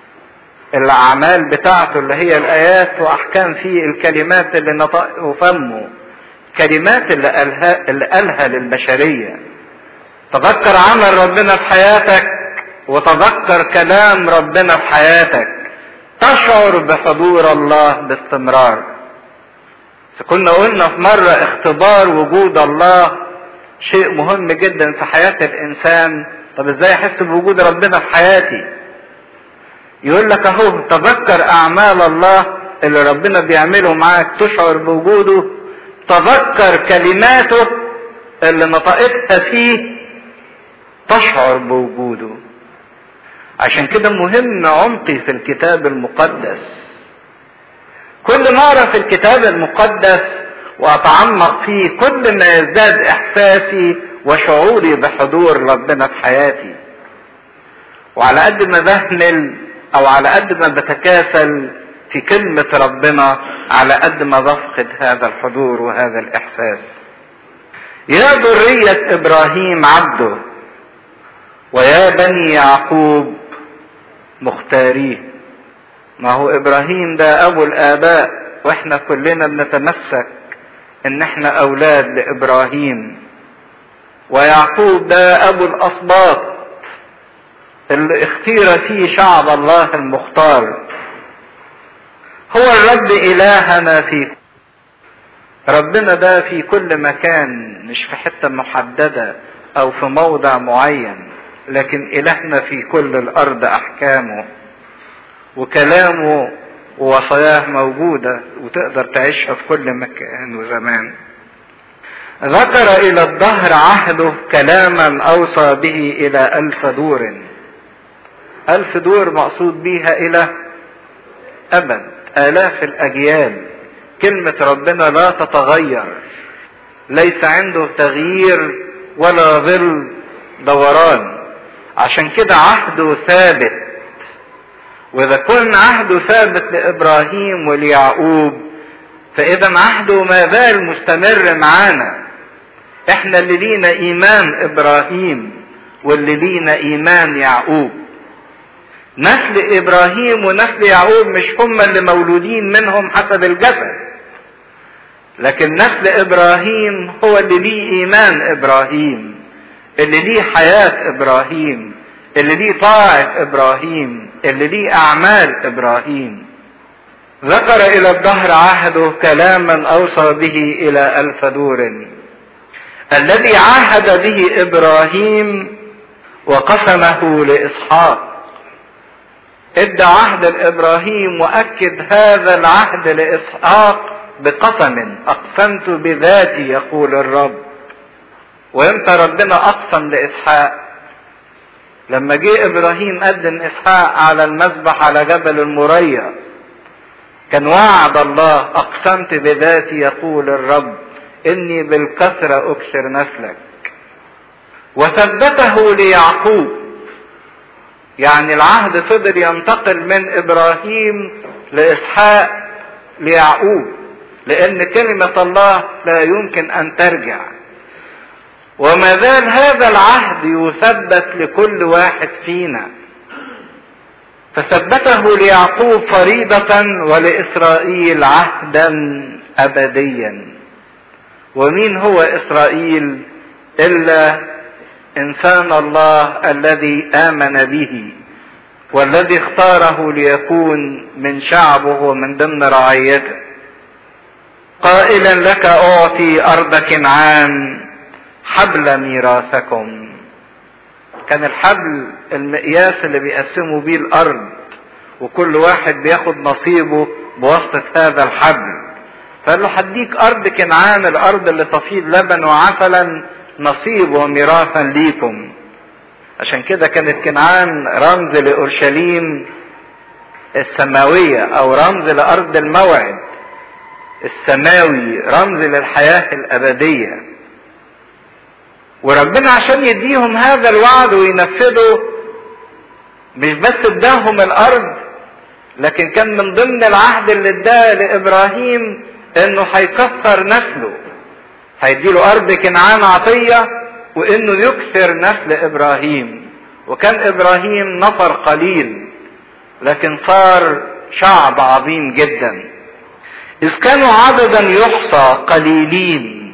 S1: الاعمال بتاعته اللي هي الايات واحكام فيه الكلمات اللي نطقه فمه كلمات اللي قالها, اللي قالها للبشرية تذكر عمل ربنا في حياتك وتذكر كلام ربنا في حياتك تشعر بحضور الله باستمرار كنا قلنا في مرة اختبار وجود الله شيء مهم جدا في حياة الانسان طب ازاي احس بوجود ربنا في حياتي يقول لك اهو تذكر اعمال الله اللي ربنا بيعمله معاك تشعر بوجوده تذكر كلماته اللي نطقتها فيه تشعر بوجوده عشان كده مهم عمقي في الكتاب المقدس كل ما اقرا في الكتاب المقدس واتعمق فيه كل ما يزداد احساسي وشعوري بحضور ربنا في حياتي وعلى قد ما بهمل او على قد ما بتكاسل في كلمة ربنا على قد ما بفقد هذا الحضور وهذا الاحساس يا ذرية ابراهيم عبده ويا بني يعقوب مختاريه ما هو ابراهيم ده ابو الاباء واحنا كلنا بنتمسك ان احنا اولاد لابراهيم ويعقوب ده ابو الاسباط اللي اختير فيه شعب الله المختار هو الرب الهنا في ربنا ده في كل مكان مش في حته محدده او في موضع معين لكن الهنا في كل الارض احكامه وكلامه ووصاياه موجوده وتقدر تعيشها في كل مكان وزمان ذكر الى الدهر عهده كلاما اوصى به الى الف دور الف دور مقصود بيها الى ابد الاف الاجيال كلمة ربنا لا تتغير ليس عنده تغيير ولا ظل دوران عشان كده عهده ثابت واذا كان عهده ثابت لابراهيم وليعقوب فاذا عهده ما زال مستمر معانا احنا اللي لينا ايمان ابراهيم واللي لينا ايمان يعقوب نسل ابراهيم ونسل يعقوب مش هم اللي مولودين منهم حسب الجسد لكن نسل ابراهيم هو اللي ليه ايمان ابراهيم اللي ليه حياة ابراهيم اللي ليه طاعة ابراهيم اللي ليه اعمال ابراهيم ذكر الى الدهر عهده كلاما اوصى به الى الف دور الذي عهد به ابراهيم وقسمه لاسحاق ادى عهد لابراهيم واكد هذا العهد لاسحاق بقسم اقسمت بذاتي يقول الرب وامتى ربنا اقسم لاسحاق لما جه ابراهيم قدم اسحاق على المذبح على جبل المريا كان وعد الله اقسمت بذاتي يقول الرب اني بالكثرة اكثر نسلك وثبته ليعقوب يعني العهد فضل ينتقل من ابراهيم لاسحاق ليعقوب لان كلمة الله لا يمكن ان ترجع وما زال هذا العهد يثبت لكل واحد فينا فثبته ليعقوب فريضة ولإسرائيل عهدا أبديا ومين هو إسرائيل إلا إنسان الله الذي آمن به والذي اختاره ليكون من شعبه ومن ضمن رعيته قائلا لك أعطي أرض كنعان حبل ميراثكم كان الحبل المقياس اللي بيقسموا بيه الارض وكل واحد بياخد نصيبه بواسطة هذا الحبل فقال له هديك ارض كنعان الارض اللي تفيض لبن وعسلا نصيب وميراثا ليكم عشان كده كانت كنعان رمز لاورشليم السماوية او رمز لارض الموعد السماوي رمز للحياة الابدية وربنا عشان يديهم هذا الوعد وينفذه مش بس اداهم الارض لكن كان من ضمن العهد اللي اداه لابراهيم انه هيكثر نسله هيديله ارض كنعان عطيه وانه يكثر نسل ابراهيم وكان ابراهيم نفر قليل لكن صار شعب عظيم جدا اذ كانوا عددا يحصى قليلين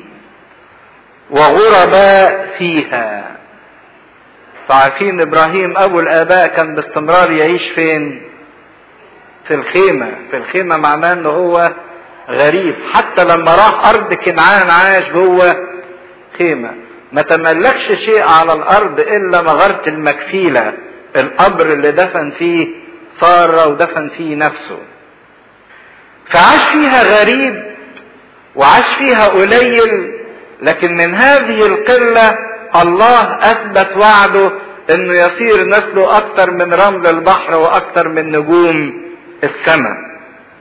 S1: وغرباء فيها فعارفين ابراهيم ابو الاباء كان باستمرار يعيش فين في الخيمه في الخيمه معناه ان هو غريب حتى لما راح ارض كنعان عاش جوه خيمه ما تملكش شيء على الارض الا مغارة المكفيلة القبر اللي دفن فيه سارة ودفن فيه نفسه فعاش فيها غريب وعاش فيها قليل لكن من هذه القلة الله اثبت وعده انه يصير نسله اكتر من رمل البحر واكتر من نجوم السماء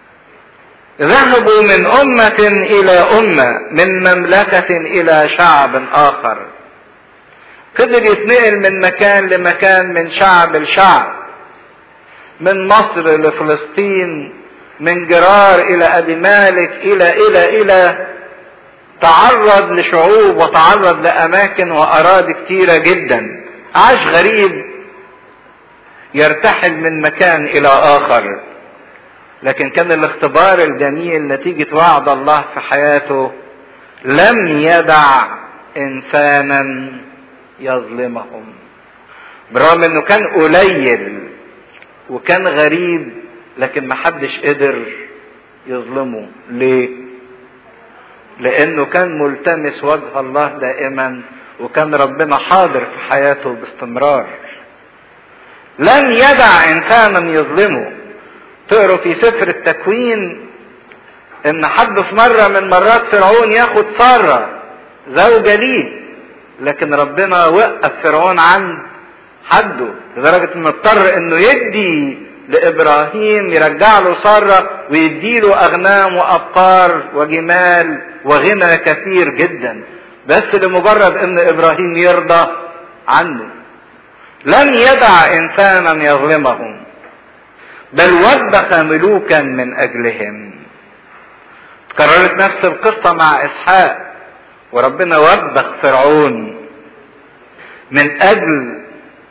S1: ذهبوا من أمة إلى أمة من مملكة إلى شعب آخر قدر يتنقل من مكان لمكان من شعب لشعب من مصر لفلسطين من جرار إلى أبي مالك إلى إلى إلى تعرض لشعوب وتعرض لأماكن وأراضي كتيرة جدا عاش غريب يرتحل من مكان إلى آخر لكن كان الاختبار الجميل نتيجة وعد الله في حياته لم يدع انسانا يظلمهم برغم انه كان قليل وكان غريب لكن محدش قدر يظلمه ليه لانه كان ملتمس وجه الله دائما وكان ربنا حاضر في حياته باستمرار لم يدع انسانا يظلمه تقروا في سفر التكوين ان حد في مرة من مرات فرعون ياخد سارة زوجة ليه لكن ربنا وقف فرعون عند حده لدرجة انه اضطر انه يدي لابراهيم يرجع له سارة ويدي له اغنام وابقار وجمال وغنى كثير جدا بس لمجرد ان ابراهيم يرضى عنه لم يدع انسانا يظلمهم بل وبخ ملوكا من اجلهم تكررت نفس القصة مع اسحاق وربنا وبخ فرعون من اجل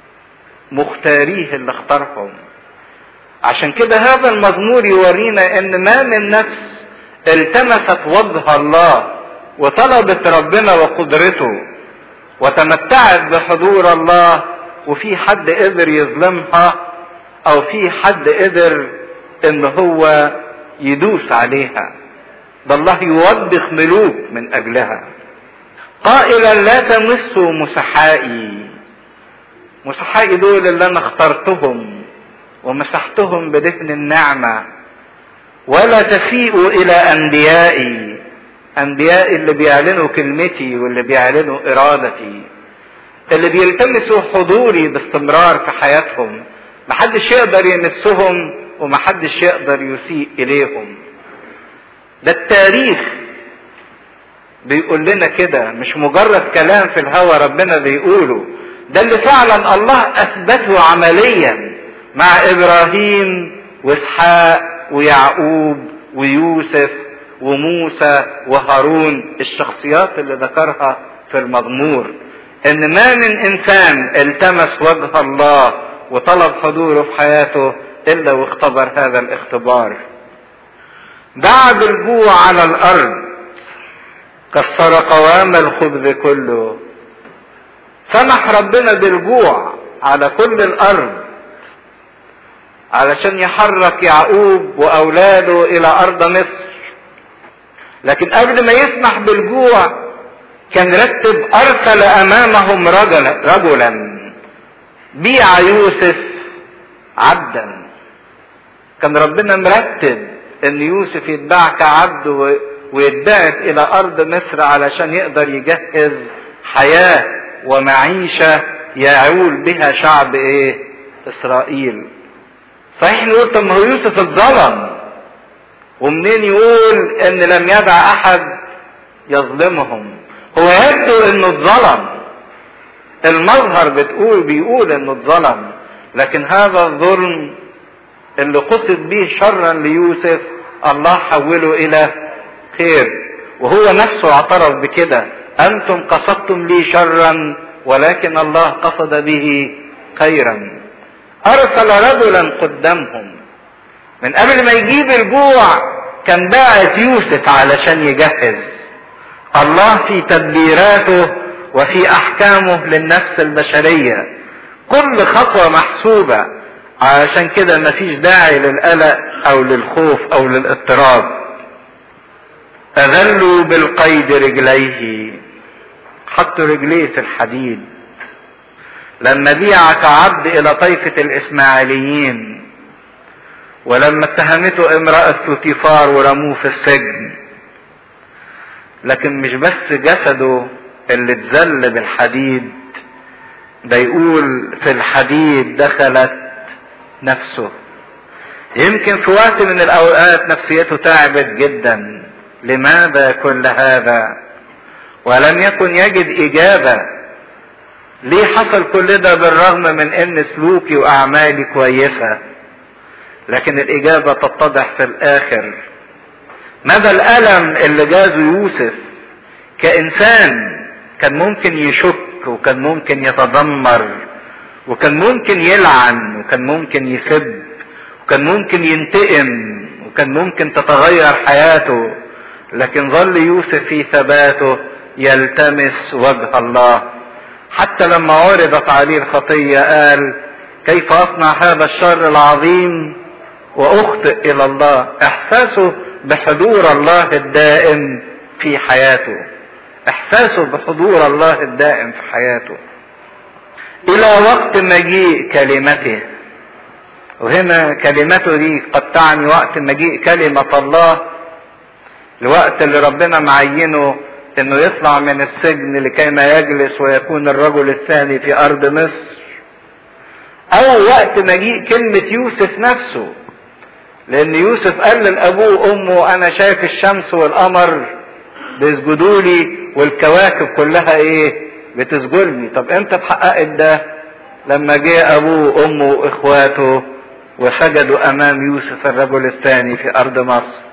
S1: مختاريه اللي اختارهم عشان كده هذا المزمور يورينا ان ما من نفس التمست وجه الله وطلبت ربنا وقدرته وتمتعت بحضور الله وفي حد قدر يظلمها او في حد قدر ان هو يدوس عليها ده الله يوبخ ملوك من اجلها قائلا لا تمسوا مسحائي مسحائي دول اللي انا اخترتهم ومسحتهم بدفن النعمة ولا تسيئوا الى انبيائي انبيائي اللي بيعلنوا كلمتي واللي بيعلنوا ارادتي اللي بيلتمسوا حضوري باستمرار في حياتهم محدش يقدر يمسهم ومحدش يقدر يسيء اليهم ده التاريخ بيقول لنا كده مش مجرد كلام في الهوى ربنا بيقوله ده اللي فعلا الله اثبته عمليا مع ابراهيم واسحاق ويعقوب ويوسف وموسى وهارون الشخصيات اللي ذكرها في المزمور ان ما من انسان التمس وجه الله وطلب حضوره في حياته الا واختبر هذا الاختبار دعا بالجوع على الارض كسر قوام الخبز كله سمح ربنا بالجوع على كل الارض علشان يحرك يعقوب واولاده الى ارض مصر لكن قبل ما يسمح بالجوع كان رتب ارسل امامهم رجلا رجلا بيع يوسف عبدا كان ربنا مرتب ان يوسف يتباع كعبد ويتبعت الى ارض مصر علشان يقدر يجهز حياة ومعيشة يعول بها شعب ايه اسرائيل صحيح نقول طب ما هو يوسف اتظلم ومنين يقول ان لم يدع احد يظلمهم هو يبدو انه اتظلم المظهر بتقول بيقول انه اتظلم لكن هذا الظلم اللي قصد به شرا ليوسف الله حوله الى خير وهو نفسه اعترف بكده انتم قصدتم لي شرا ولكن الله قصد به خيرا ارسل رجلا قدامهم من قبل ما يجيب الجوع كان باعت يوسف علشان يجهز الله في تدبيراته وفي احكامه للنفس البشريه كل خطوه محسوبه علشان كده مفيش داعي للقلق او للخوف او للاضطراب اذلوا بالقيد رجليه حط رجليه في الحديد لما بيع كعبد الى طائفة الاسماعيليين ولما اتهمته امرأة بوتيفار ورموه في السجن لكن مش بس جسده اللي اتذل بالحديد ده يقول في الحديد دخلت نفسه يمكن في وقت من الاوقات نفسيته تعبت جدا لماذا كل هذا ولم يكن يجد اجابه ليه حصل كل ده بالرغم من ان سلوكي واعمالي كويسه لكن الاجابه تتضح في الاخر مدى الالم اللي جازه يوسف كانسان كان ممكن يشك وكان ممكن يتذمر وكان ممكن يلعن وكان ممكن يسب وكان ممكن ينتقم وكان ممكن تتغير حياته لكن ظل يوسف في ثباته يلتمس وجه الله حتى لما عرضت عليه الخطية قال كيف أصنع هذا الشر العظيم وأخطئ إلى الله إحساسه بحضور الله الدائم في حياته إحساسه بحضور الله الدائم في حياته إلى وقت مجيء كلمته وهنا كلمته دي قد تعني وقت مجيء كلمة الله الوقت اللي ربنا معينه انه يطلع من السجن لكي ما يجلس ويكون الرجل الثاني في ارض مصر او وقت مجيء كلمة يوسف نفسه لان يوسف قال لابوه وامه انا شايف الشمس والقمر بيسجدوا لي والكواكب كلها ايه بتسجدني طب امتى اتحققت ده لما جه ابوه وامه واخواته وسجدوا امام يوسف الرجل الثاني في ارض مصر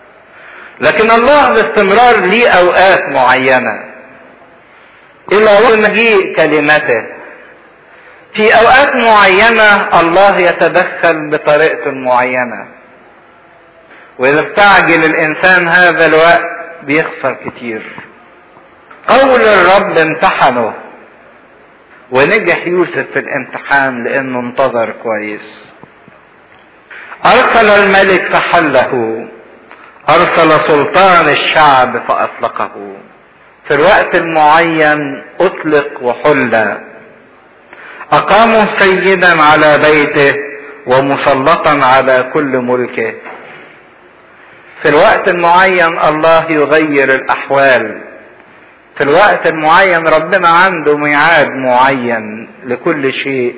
S1: لكن الله باستمرار ليه اوقات معينه الى وقت مجيء كلمته في اوقات معينه الله يتدخل بطريقه معينه واذا استعجل الانسان هذا الوقت بيخسر كتير قول الرب امتحنه ونجح يوسف في الامتحان لانه انتظر كويس ارسل الملك فحله ارسل سلطان الشعب فاطلقه في الوقت المعين اطلق وحل اقاموا سيدا على بيته ومسلطا على كل ملكه في الوقت المعين الله يغير الاحوال في الوقت المعين ربنا عنده ميعاد معين لكل شيء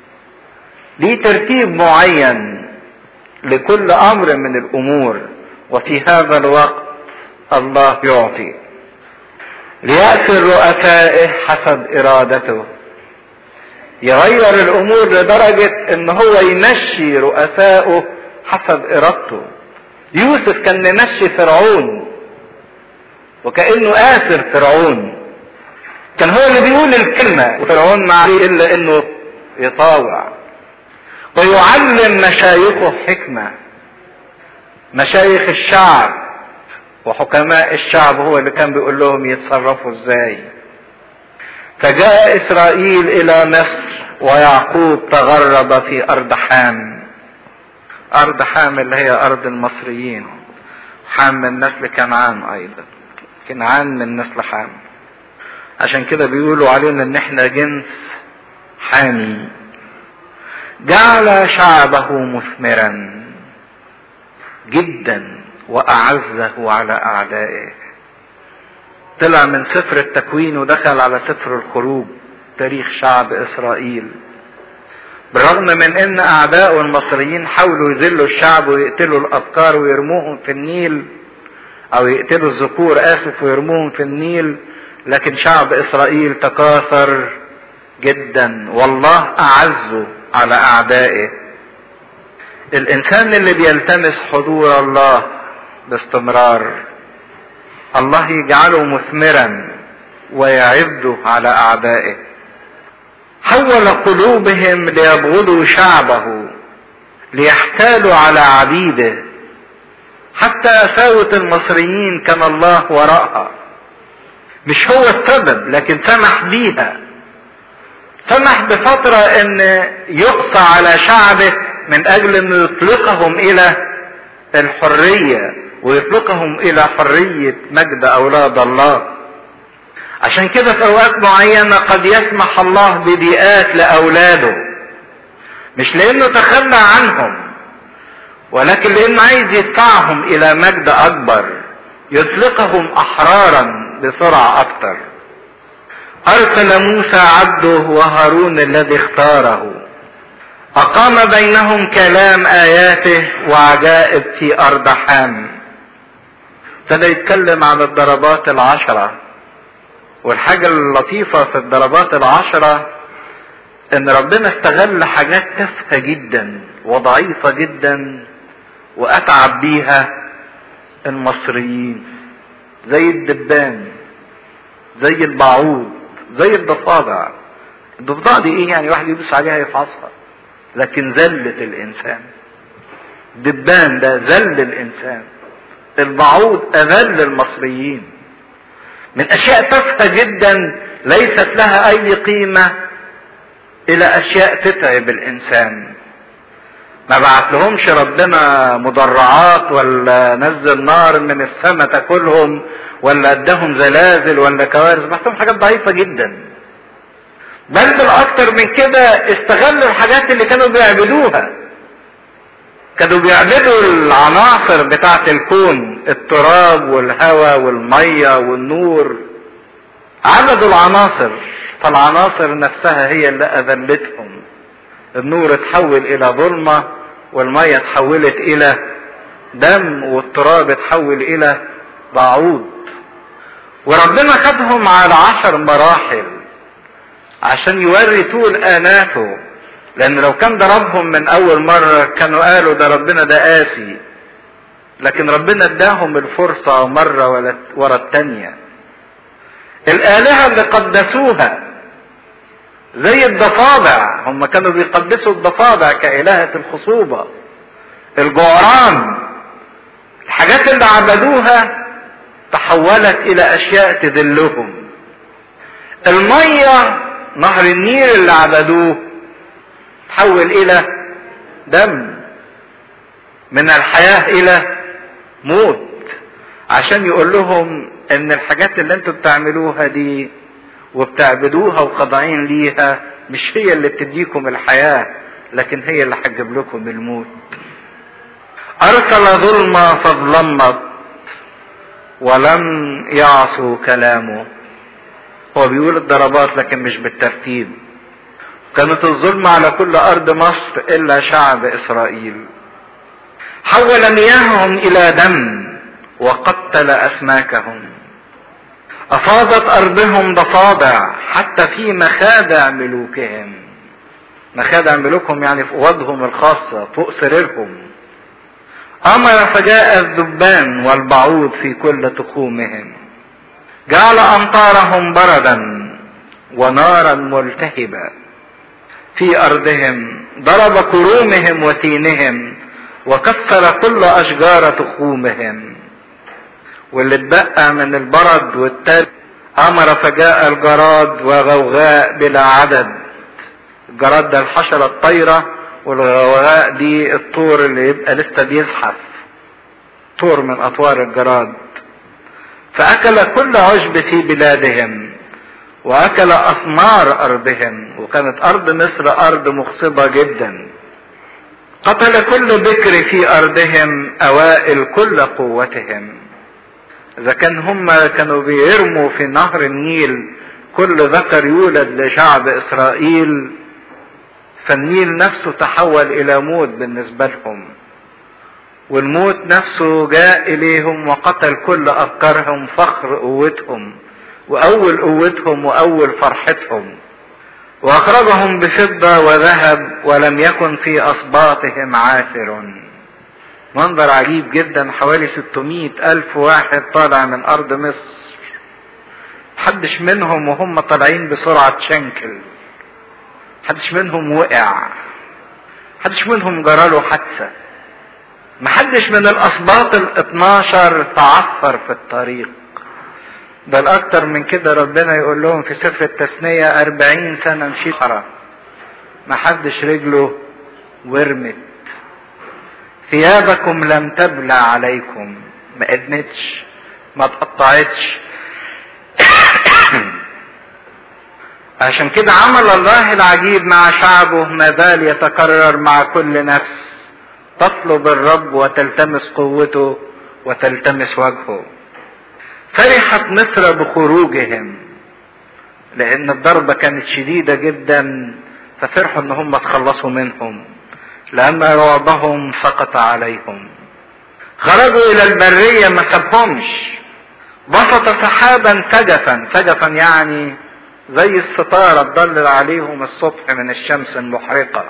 S1: ليه ترتيب معين لكل امر من الامور وفي هذا الوقت الله يعطي ليأسر رؤسائه حسب ارادته يغير الامور لدرجة ان هو يمشي رؤسائه حسب ارادته يوسف كان ممشي فرعون وكأنه آسر فرعون كان هو اللي بيقول الكلمة وفرعون ما عليه إلا إنه يطاوع ويعلم مشايخه حكمة مشايخ الشعب وحكماء الشعب هو اللي كان بيقول لهم يتصرفوا ازاي فجاء اسرائيل الى مصر ويعقوب تغرب في ارض حام ارض حام اللي هي ارض المصريين حام من نسل كنعان ايضا كنعان من نسل حام عشان كده بيقولوا علينا ان احنا جنس حامي جعل شعبه مثمرا جدا واعزه على اعدائه طلع من سفر التكوين ودخل على سفر الخروج تاريخ شعب اسرائيل بالرغم من ان اعداء المصريين حاولوا يذلوا الشعب ويقتلوا الابكار ويرموهم في النيل او يقتلوا الذكور اسف ويرموهم في النيل لكن شعب اسرائيل تكاثر جدا والله اعزه على اعدائه الانسان اللي بيلتمس حضور الله باستمرار الله يجعله مثمرا ويعده على اعدائه حول قلوبهم ليبغضوا شعبه ليحتالوا على عبيده حتى أساوة المصريين كان الله وراءها مش هو السبب لكن سمح بيها سمح بفترة ان يقصى على شعبه من اجل انه يطلقهم الى الحرية ويطلقهم الى حرية مجد اولاد الله عشان كده في اوقات معينة قد يسمح الله ببيئات لاولاده مش لانه تخلى عنهم ولكن لانه عايز يدفعهم الى مجد اكبر يطلقهم احرارا بسرعة اكتر ارسل موسى عبده وهارون الذي اختاره اقام بينهم كلام اياته وعجائب في ارض حام ابتدى يتكلم عن الضربات العشرة والحاجة اللطيفة في الضربات العشرة ان ربنا استغل حاجات تافهة جدا وضعيفة جدا واتعب بيها المصريين زي الدبان زي البعوض زي الضفادع الضفدع دي ايه يعني واحد يدوس عليها يفعصها لكن ذلت الانسان دبان ده ذل الانسان البعوض اذل المصريين من اشياء تافهه جدا ليست لها اي قيمه الى اشياء تتعب الانسان ما بعت لهمش ربنا مدرعات ولا نزل نار من السماء تاكلهم ولا اداهم زلازل ولا كوارث بعتهم حاجات ضعيفه جدا بل بالاكتر من كده استغلوا الحاجات اللي كانوا بيعبدوها كانوا بيعبدوا العناصر بتاعه الكون التراب والهواء والميه والنور عبدوا العناصر فالعناصر نفسها هي اللي اذلتهم النور اتحول الى ظلمه والميه اتحولت الى دم والتراب اتحول الى بعوض وربنا خدهم على عشر مراحل عشان يوري طول اناته لان لو كان ضربهم من اول مرة كانوا قالوا ده ربنا ده قاسي لكن ربنا اداهم الفرصة مرة ورا التانية الالهة اللي قدسوها زي الضفادع هم كانوا بيقدسوا الضفادع كالهة الخصوبة الجعران الحاجات اللي عبدوها تحولت الى اشياء تذلهم المية نهر النيل اللي عبدوه تحول الى دم من الحياة الى موت عشان يقول لهم ان الحاجات اللي انتوا بتعملوها دي وبتعبدوها وخاضعين ليها مش هي اللي بتديكم الحياة لكن هي اللي هتجيب لكم الموت ارسل ظلمة فظلمت ولم يعصوا كلامه هو بيقول الضربات لكن مش بالترتيب كانت الظلم على كل ارض مصر الا شعب اسرائيل حول مياههم الى دم وقتل اسماكهم افاضت ارضهم ضفادع حتى في مخادع ملوكهم مخادع ملوكهم يعني في اوضهم الخاصه فوق سريرهم امر فجاء الذبان والبعوض في كل تخومهم جعل امطارهم بردا ونارا ملتهبه في ارضهم ضرب كرومهم وتينهم وكسر كل اشجار تخومهم واللي اتبقى من البرد والتلج امر فجاء الجراد وغوغاء بلا عدد الجراد ده الحشره الطايره والغوغاء دي الطور اللي يبقى لسه بيزحف طور من اطوار الجراد فاكل كل عشب في بلادهم واكل اثمار ارضهم وكانت ارض مصر ارض مخصبه جدا قتل كل بكر في ارضهم اوائل كل قوتهم اذا كان هم كانوا بيرموا في نهر النيل كل ذكر يولد لشعب اسرائيل فالنيل نفسه تحول الى موت بالنسبه لهم والموت نفسه جاء اليهم وقتل كل افكارهم فخر قوتهم واول قوتهم واول فرحتهم واخرجهم بفضه وذهب ولم يكن في اسباطهم عاثر منظر عجيب جدا حوالي 600 ألف واحد طالع من أرض مصر محدش منهم وهم طالعين بسرعة شنكل محدش منهم وقع محدش منهم جراله حادثة محدش من الأسباط ال 12 تعثر في الطريق بل أكتر من كده ربنا يقول لهم في سفر التثنية أربعين سنة مشيت حرا محدش رجله ورمت ثيابكم لم تبلى عليكم ما ادمتش ما اتقطعتش عشان كده عمل الله العجيب مع شعبه ما زال يتكرر مع كل نفس تطلب الرب وتلتمس قوته وتلتمس وجهه فرحت مصر بخروجهم لان الضربة كانت شديدة جدا ففرحوا ان هم تخلصوا منهم لان رعبهم سقط عليهم خرجوا الى البرية ما سابهمش بسط سحابا سجفا سجفا يعني زي الستارة تضلل عليهم الصبح من الشمس المحرقة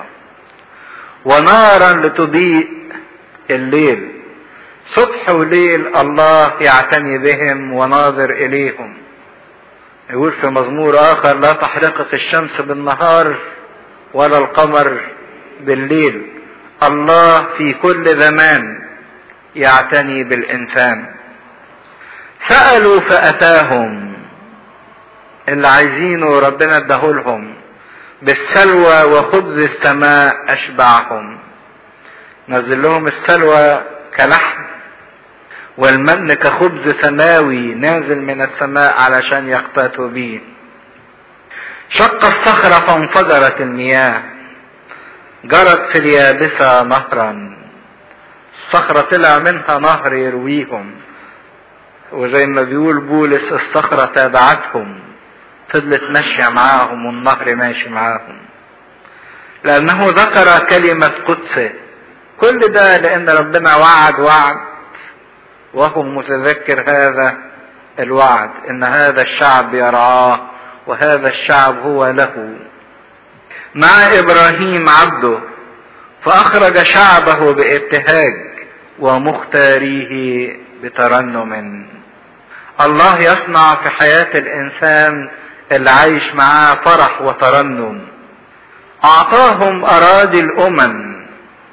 S1: ونارا لتضيء الليل صبح وليل الله يعتني بهم وناظر اليهم يقول في مزمور اخر لا تحرقك الشمس بالنهار ولا القمر بالليل الله في كل زمان يعتني بالانسان سالوا فاتاهم اللي عايزينه ربنا اداهولهم بالسلوى وخبز السماء اشبعهم نزل لهم السلوى كلحم والمن كخبز سماوي نازل من السماء علشان يقتاتوا بيه شق الصخرة فانفجرت المياه جرت في اليابسة نهرا الصخرة طلع منها نهر يرويهم وزي ما بيقول بولس الصخرة تابعتهم فضلت ماشية معاهم والنهر ماشي معاهم لأنه ذكر كلمة قدسه كل ده لأن ربنا وعد وعد وهو متذكر هذا الوعد ان هذا الشعب يرعاه وهذا الشعب هو له مع ابراهيم عبده فاخرج شعبه بابتهاج ومختاريه بترنم الله يصنع في حياة الانسان اللي عايش معاه فرح وترنم اعطاهم اراضي الامم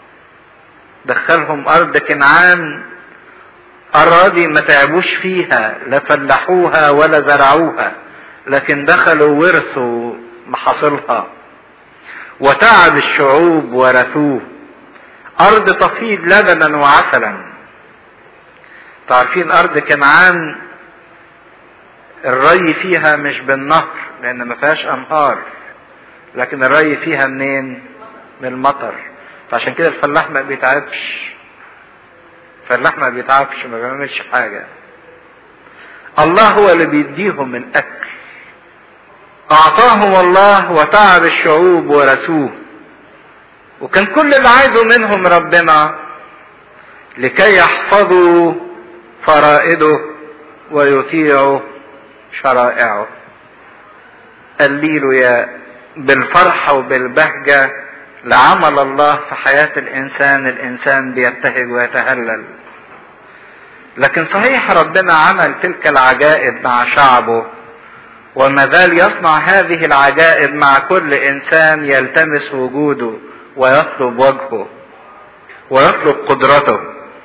S1: دخلهم ارض كنعان أراضي ما تعبوش فيها لا فلحوها ولا زرعوها لكن دخلوا ورثوا محاصيلها وتعب الشعوب ورثوه أرض تفيض لبنا وعسلا تعرفين أرض كنعان الري فيها مش بالنهر لأن ما فيهاش أنهار لكن الري فيها منين؟ من المطر فعشان كده الفلاح ما بيتعبش فاللحم ما بيتعبش ما بيعملش حاجة الله هو اللي بيديهم من أكل أعطاهم الله وتعب الشعوب ورثوه وكان كل اللي عايزه منهم ربنا لكي يحفظوا فرائده ويطيعوا شرائعه قليلوا يا بالفرحة وبالبهجة لعمل الله في حياة الإنسان الإنسان بيبتهج ويتهلل لكن صحيح ربنا عمل تلك العجائب مع شعبه وما زال يصنع هذه العجائب مع كل إنسان يلتمس وجوده ويطلب وجهه ويطلب قدرته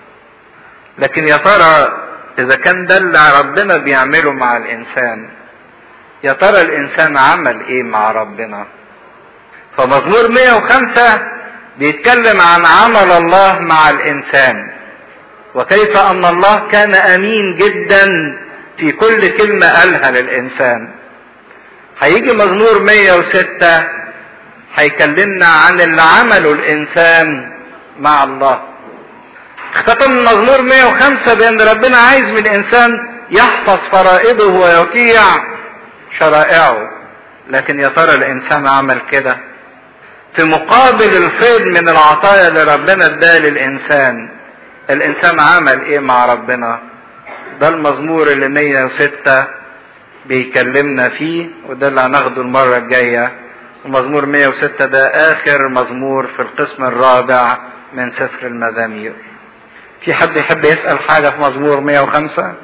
S1: لكن يا ترى إذا كان ده اللي ربنا بيعمله مع الإنسان يا ترى الإنسان عمل إيه مع ربنا؟ فمزمور 105 بيتكلم عن عمل الله مع الانسان وكيف ان الله كان امين جدا في كل كلمة قالها للانسان هيجي مزمور 106 هيكلمنا عن اللي عمله الانسان مع الله اختتم مزمور 105 بان ربنا عايز من الانسان يحفظ فرائضه ويطيع شرائعه لكن يا ترى الانسان عمل كده في مقابل الفيض من العطايا اللي ربنا اداه للانسان الانسان عمل ايه مع ربنا ده المزمور اللي 106 بيكلمنا فيه وده اللي هناخده المرة الجاية ومزمور 106 ده اخر مزمور في القسم الرابع من سفر المزامير في حد يحب يسأل حاجة في مزمور 105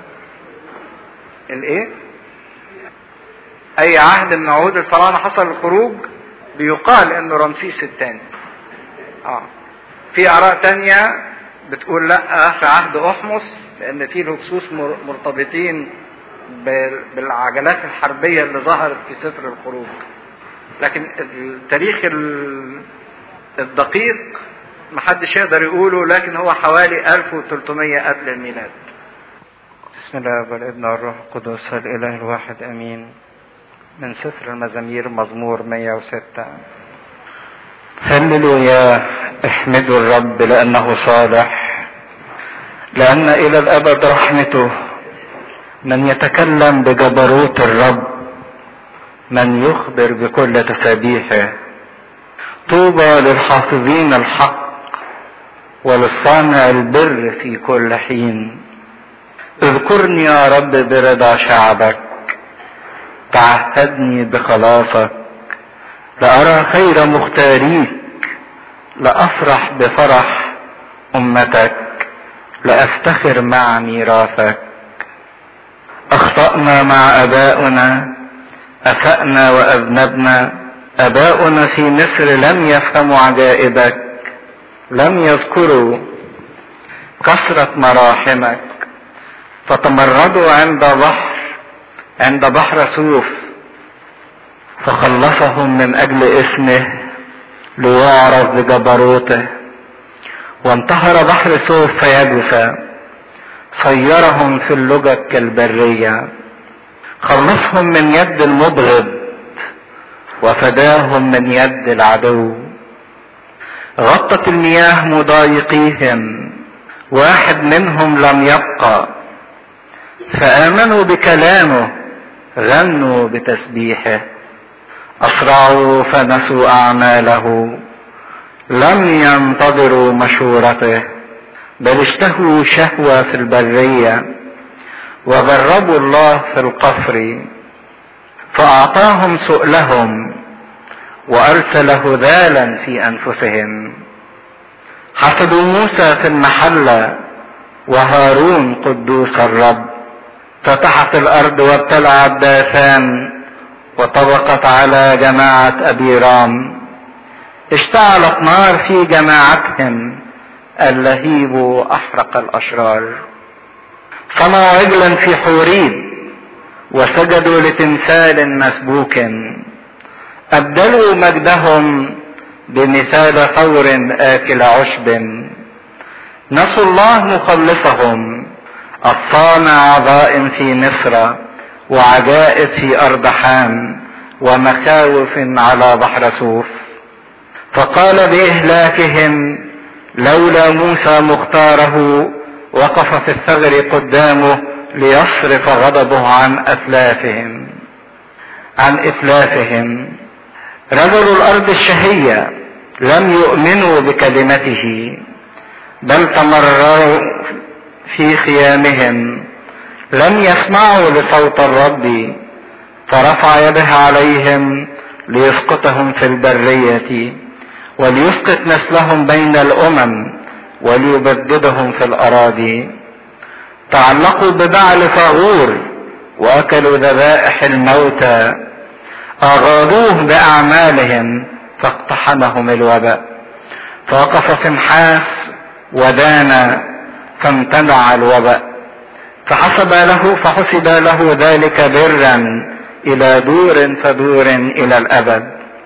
S1: الايه اي عهد من عهود الفراعنة حصل الخروج بيقال انه رمسيس الثاني اه في اراء تانية بتقول لا في عهد احمس لان في الهكسوس مرتبطين بالعجلات الحربية اللي ظهرت في سفر الخروج لكن التاريخ الدقيق محدش يقدر يقوله لكن هو حوالي 1300 قبل الميلاد بسم الله والابن والروح القدس الاله الواحد امين من سفر المزامير مزمور 106 هللويا احمدوا الرب لأنه صالح لأن إلى الأبد رحمته من يتكلم بجبروت الرب من يخبر بكل تسابيحه طوبى للحافظين الحق وللصانع البر في كل حين اذكرني يا رب برضا شعبك تعهدني بخلاصك لأرى خير مختاريك لأفرح بفرح أمتك لأفتخر مع ميراثك أخطأنا مع أبائنا أسأنا وأذنبنا أباؤنا في مصر لم يفهموا عجائبك لم يذكروا كثرة مراحمك فتمردوا عند بحر عند بحر سوف فخلصهم من اجل اسمه ليعرف بجبروته وانتهر بحر سوف فيبس صيرهم في اللجج كالبرية خلصهم من يد المبغض وفداهم من يد العدو غطت المياه مضايقيهم واحد منهم لم يبقى فآمنوا بكلامه غنوا بتسبيحه أسرعوا فنسوا أعماله لم ينتظروا مشورته بل اشتهوا شهوة في البرية وجربوا الله في القفر فأعطاهم سؤلهم وأرسل هذالا في أنفسهم حسدوا موسى في المحلة وهارون قدوس الرب فتحت الارض وابتلعت داثان وطبقت على جماعة ابي رام اشتعلت نار في جماعتهم اللهيب احرق الاشرار صنعوا عجلا في حوريب وسجدوا لتمثال مسبوك ابدلوا مجدهم بمثال ثور اكل عشب نسوا الله مخلصهم الصانع عظائم في مصر وعجائب في ارض حام ومخاوف على بحر سوف فقال باهلاكهم لولا موسى مختاره وقف في الثغر قدامه ليصرف غضبه عن اتلافهم عن اتلافهم رجل الارض الشهيه لم يؤمنوا بكلمته بل تمرروا في خيامهم لم يسمعوا لصوت الرب فرفع يده عليهم ليسقطهم في البرية وليسقط نسلهم بين الأمم وليبددهم في الأراضي تعلقوا ببعل فغور وأكلوا ذبائح الموتى أغاضوه بأعمالهم فاقتحمهم الوباء فوقف فنحاس ودان فامتنع الوباء فحسب له فحسب له ذلك برا الى دور فدور الى الابد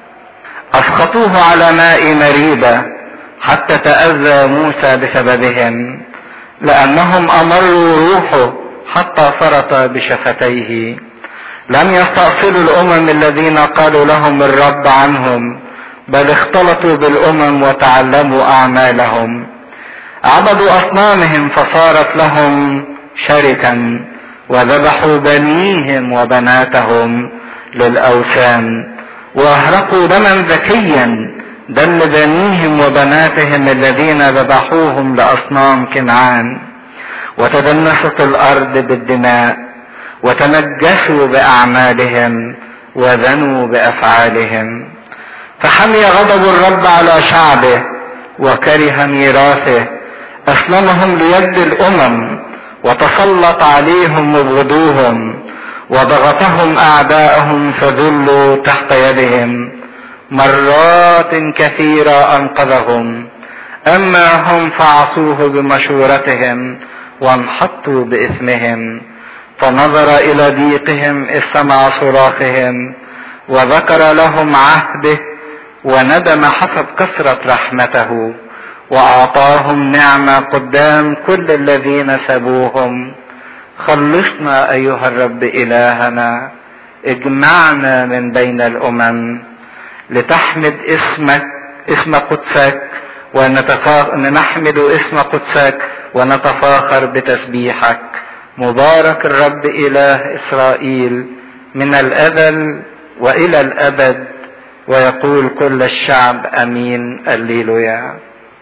S1: اسقطوه على ماء مريبه حتى تاذى موسى بسببهم لانهم امروا روحه حتى فرط بشفتيه لم يستأصلوا الامم الذين قالوا لهم الرب عنهم بل اختلطوا بالامم وتعلموا اعمالهم عبدوا اصنامهم فصارت لهم شركا وذبحوا بنيهم وبناتهم للاوثان واهرقوا دما ذكيا دم بنيهم وبناتهم الذين ذبحوهم لاصنام كنعان وتدنست الارض بالدماء وتنجسوا باعمالهم وذنوا بافعالهم فحمي غضب الرب على شعبه وكره ميراثه اسلمهم ليد الامم وتسلط عليهم مبغضوهم وضغطهم اعداءهم فذلوا تحت يدهم مرات كثيرة انقذهم اما هم فعصوه بمشورتهم وانحطوا باثمهم فنظر الى ضيقهم اذ سمع صراخهم وذكر لهم عهده وندم حسب كثرة رحمته واعطاهم نعمة قدام كل الذين سبوهم خلصنا ايها الرب الهنا اجمعنا من بين الامم لتحمد اسمك اسم قدسك ونتفاخر نحمد اسم قدسك ونتفاخر بتسبيحك مبارك الرب اله اسرائيل من الازل والى الابد ويقول كل الشعب امين الليلويا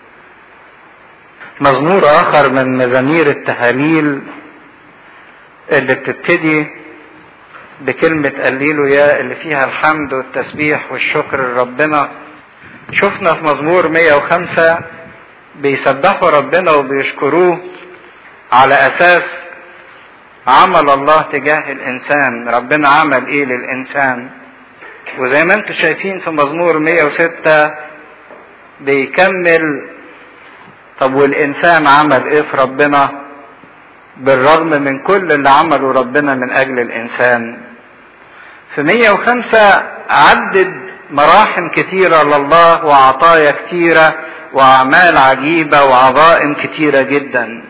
S1: مزمور اخر من مزامير التهاليل اللي بتبتدي بكلمة الليلويا اللي فيها الحمد والتسبيح والشكر لربنا شفنا في مزمور 105 بيسبحوا ربنا وبيشكروه على اساس عمل الله تجاه الانسان ربنا عمل ايه للانسان وزي ما انتم شايفين في مزمور 106 بيكمل طب والانسان عمل ايه في ربنا بالرغم من كل اللي عمله ربنا من اجل الانسان في 105 عدد مراحم كتيرة لله وعطايا كتيرة واعمال عجيبة وعظائم كتيرة جدا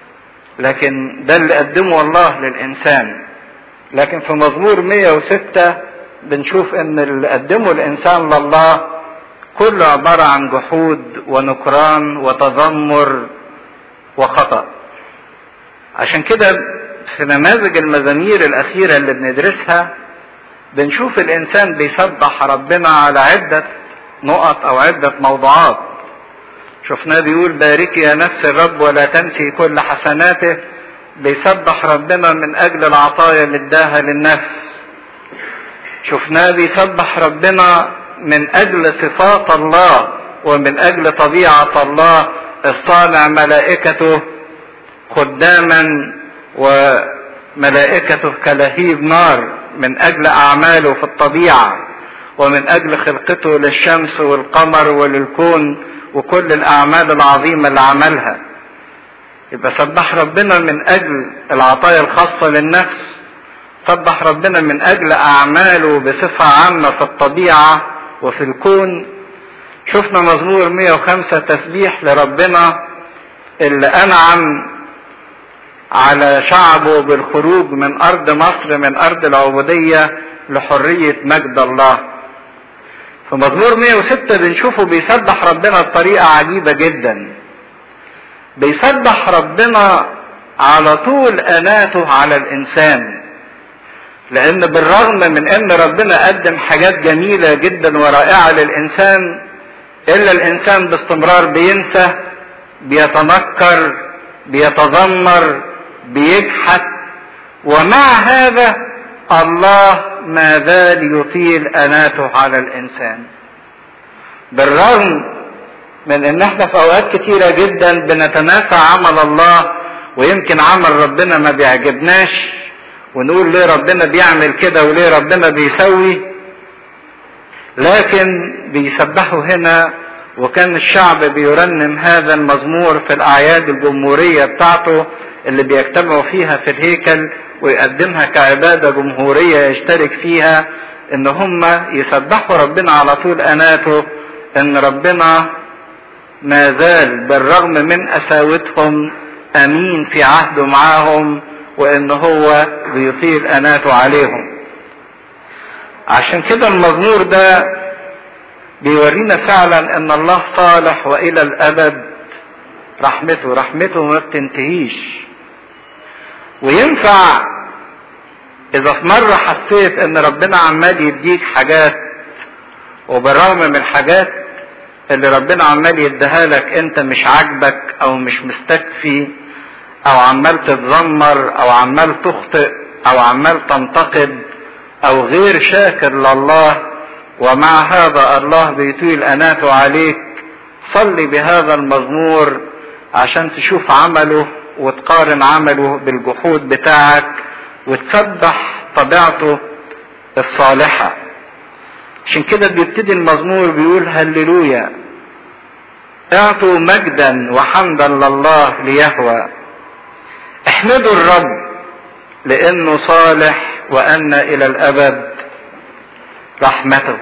S1: لكن ده اللي قدمه الله للانسان لكن في مزمور 106 بنشوف ان اللي قدمه الانسان لله كله عبارة عن جحود ونكران وتذمر وخطأ عشان كده في نماذج المزامير الأخيرة اللي بندرسها بنشوف الإنسان بيسبح ربنا على عدة نقط أو عدة موضوعات شفناه بيقول باركي يا نفس الرب ولا تنسي كل حسناته بيسبح ربنا من أجل العطايا اللي اداها للنفس شفناه بيسبح ربنا من اجل صفات الله ومن اجل طبيعه الله الصانع ملائكته خداما وملائكته كلهيب نار من اجل اعماله في الطبيعه ومن اجل خلقته للشمس والقمر وللكون وكل الاعمال العظيمه اللي عملها يبقى سبح ربنا من اجل العطايا الخاصه للنفس سبح ربنا من اجل اعماله بصفه عامه في الطبيعه وفي الكون شفنا مزمور 105 تسبيح لربنا اللي انعم على شعبه بالخروج من ارض مصر من ارض العبوديه لحريه مجد الله في مزمور 106 بنشوفه بيسبح ربنا بطريقه عجيبه جدا بيسبح ربنا على طول اناته على الانسان لان بالرغم من ان ربنا قدم حاجات جميله جدا ورائعه للانسان الا الانسان باستمرار بينسى بيتنكر بيتذمر بيجحد ومع هذا الله ما زال يطيل اناته على الانسان بالرغم من ان احنا في اوقات كتيره جدا بنتناسى عمل الله ويمكن عمل ربنا ما بيعجبناش ونقول ليه ربنا بيعمل كده وليه ربنا بيسوي لكن بيسبحوا هنا وكان الشعب بيرنم هذا المزمور في الاعياد الجمهوريه بتاعته اللي بيجتمعوا فيها في الهيكل ويقدمها كعباده جمهوريه يشترك فيها ان هم يسبحوا ربنا على طول اناته ان ربنا ما زال بالرغم من قساوتهم امين في عهده معاهم وان هو بيطيل اناته عليهم عشان كده المزمور ده بيورينا فعلا ان الله صالح والى الابد رحمته رحمته ما بتنتهيش وينفع اذا في مرة حسيت ان ربنا عمال يديك حاجات وبالرغم من الحاجات اللي ربنا عمال يديها لك انت مش عاجبك او مش مستكفي او عمال تتذمر او عمال تخطئ او عمال تنتقد او غير شاكر لله ومع هذا الله بيطيل اناته عليك صلي بهذا المزمور عشان تشوف عمله وتقارن عمله بالجحود بتاعك وتسبح طبيعته الصالحة عشان كده بيبتدي المزمور بيقول هللويا اعطوا مجدا وحمدا لله ليهوى احمدوا الرب لانه صالح وان الى الابد رحمته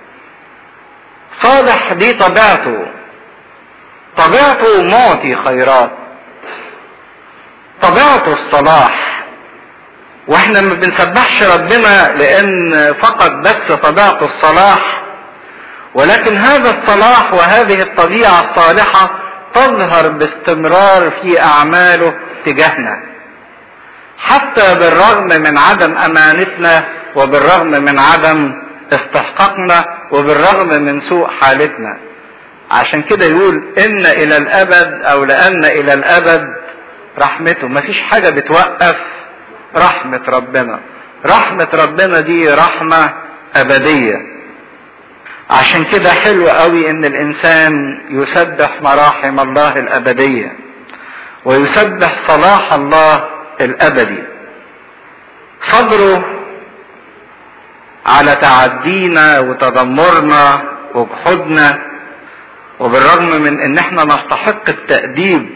S1: صالح دي طبيعته طبيعته معطي خيرات طبيعته الصلاح واحنا ما بنسبحش ربنا لان فقط بس طبيعته الصلاح ولكن هذا الصلاح وهذه الطبيعة الصالحة تظهر باستمرار في اعماله تجاهنا حتى بالرغم من عدم امانتنا وبالرغم من عدم استحقاقنا وبالرغم من سوء حالتنا عشان كده يقول ان الى الابد او لان الى الابد رحمته مفيش حاجة بتوقف رحمة ربنا رحمة ربنا دي رحمة ابدية عشان كده حلو قوي ان الانسان يسبح مراحم الله الابدية ويسبح صلاح الله الابدي صبره على تعدينا وتذمرنا وجحودنا وبالرغم من ان احنا نستحق التأديب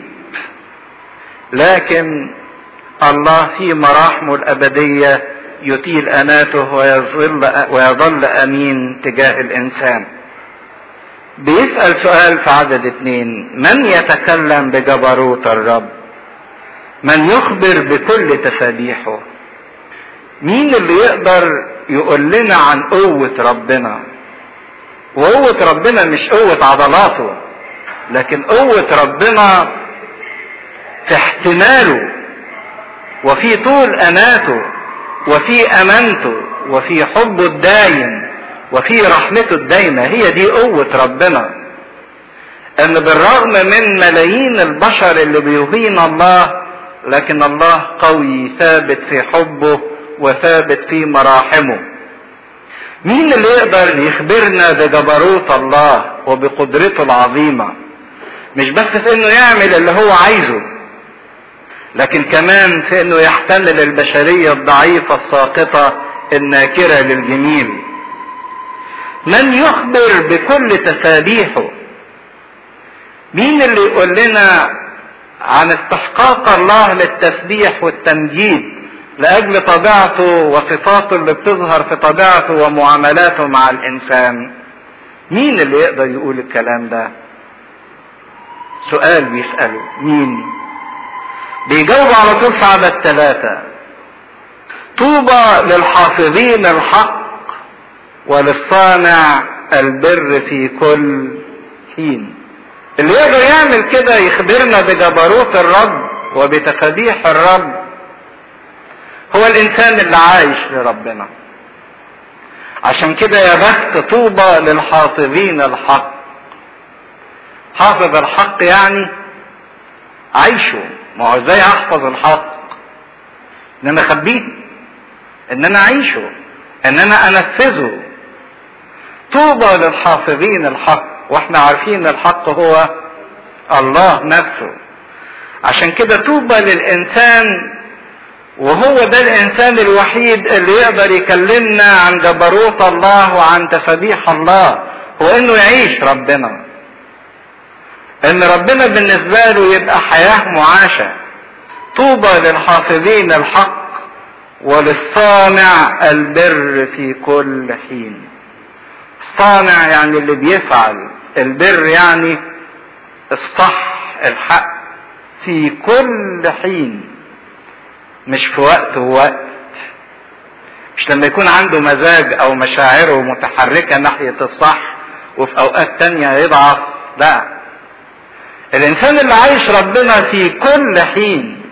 S1: لكن الله في مراحمه الابدية يطيل اناته ويظل, ويظل امين تجاه الانسان بيسأل سؤال في عدد اتنين من يتكلم بجبروت الرب من يخبر بكل تسابيحه مين اللي يقدر يقول لنا عن قوة ربنا وقوة ربنا مش قوة عضلاته لكن قوة ربنا في احتماله وفي طول اناته وفي امانته وفي حبه الدايم وفي رحمته الدايمة هي دي قوة ربنا ان بالرغم من ملايين البشر اللي بيهين الله لكن الله قوي ثابت في حبه وثابت في مراحمه مين اللي يقدر يخبرنا بجبروت الله وبقدرته العظيمة مش بس في انه يعمل اللي هو عايزه لكن كمان في انه يحتمل البشرية الضعيفة الساقطة الناكرة للجميل من يخبر بكل تسابيحه مين اللي يقول لنا عن استحقاق الله للتسبيح والتمجيد لاجل طبيعته وصفاته اللي بتظهر في طبيعته ومعاملاته مع الانسان مين اللي يقدر يقول الكلام ده سؤال بيسأله مين بيجاوب على طول في عدد ثلاثة طوبى للحافظين الحق وللصانع البر في كل حين اللي يقدر يعمل كده يخبرنا بجبروت الرب وبتسابيح الرب هو الانسان اللي عايش لربنا عشان كده يا بخت طوبى للحافظين الحق حافظ الحق يعني عايشه ما هو ازاي احفظ الحق ان انا اخبيه ان انا اعيشه ان انا انفذه طوبى للحافظين الحق واحنا عارفين الحق هو الله نفسه عشان كده طوبى للانسان وهو ده الانسان الوحيد اللي يقدر يكلمنا عن جبروت الله وعن تسبيح الله هو انه يعيش ربنا ان ربنا بالنسبة له يبقى حياة معاشة طوبى للحافظين الحق وللصانع البر في كل حين الصانع يعني اللي بيفعل البر يعني الصح الحق في كل حين مش في وقت ووقت مش لما يكون عنده مزاج او مشاعره متحركة ناحية الصح وفي اوقات تانية يضعف لا الانسان اللي عايش ربنا في كل حين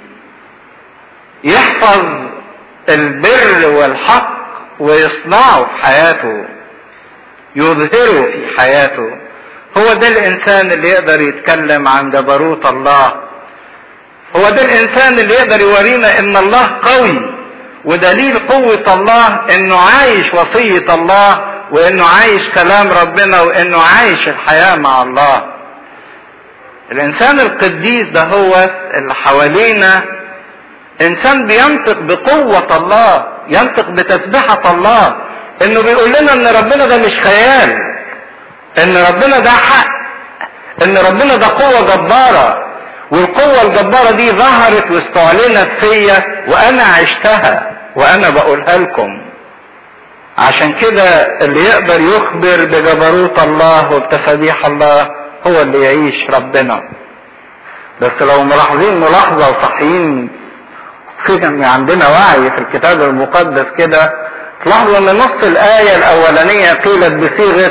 S1: يحفظ البر والحق ويصنعه في حياته يظهره في حياته هو ده الانسان اللي يقدر يتكلم عن جبروت الله هو ده الانسان اللي يقدر يورينا ان الله قوي ودليل قوة الله انه عايش وصية الله وانه عايش كلام ربنا وانه عايش الحياة مع الله الانسان القديس ده هو اللي حوالينا انسان بينطق بقوة الله ينطق بتسبحة الله انه بيقول لنا ان ربنا ده مش خيال ان ربنا ده حق ان ربنا ده قوة جبارة والقوة الجبارة دي ظهرت واستعلنت فيا وانا عشتها وانا بقولها لكم عشان كده اللي يقدر يخبر بجبروت الله وبتسابيح الله هو اللي يعيش ربنا بس لو ملاحظين ملاحظة وصحيين في عندنا وعي في الكتاب المقدس كده تلاحظوا ان نص الآية الأولانية قيلت بصيغة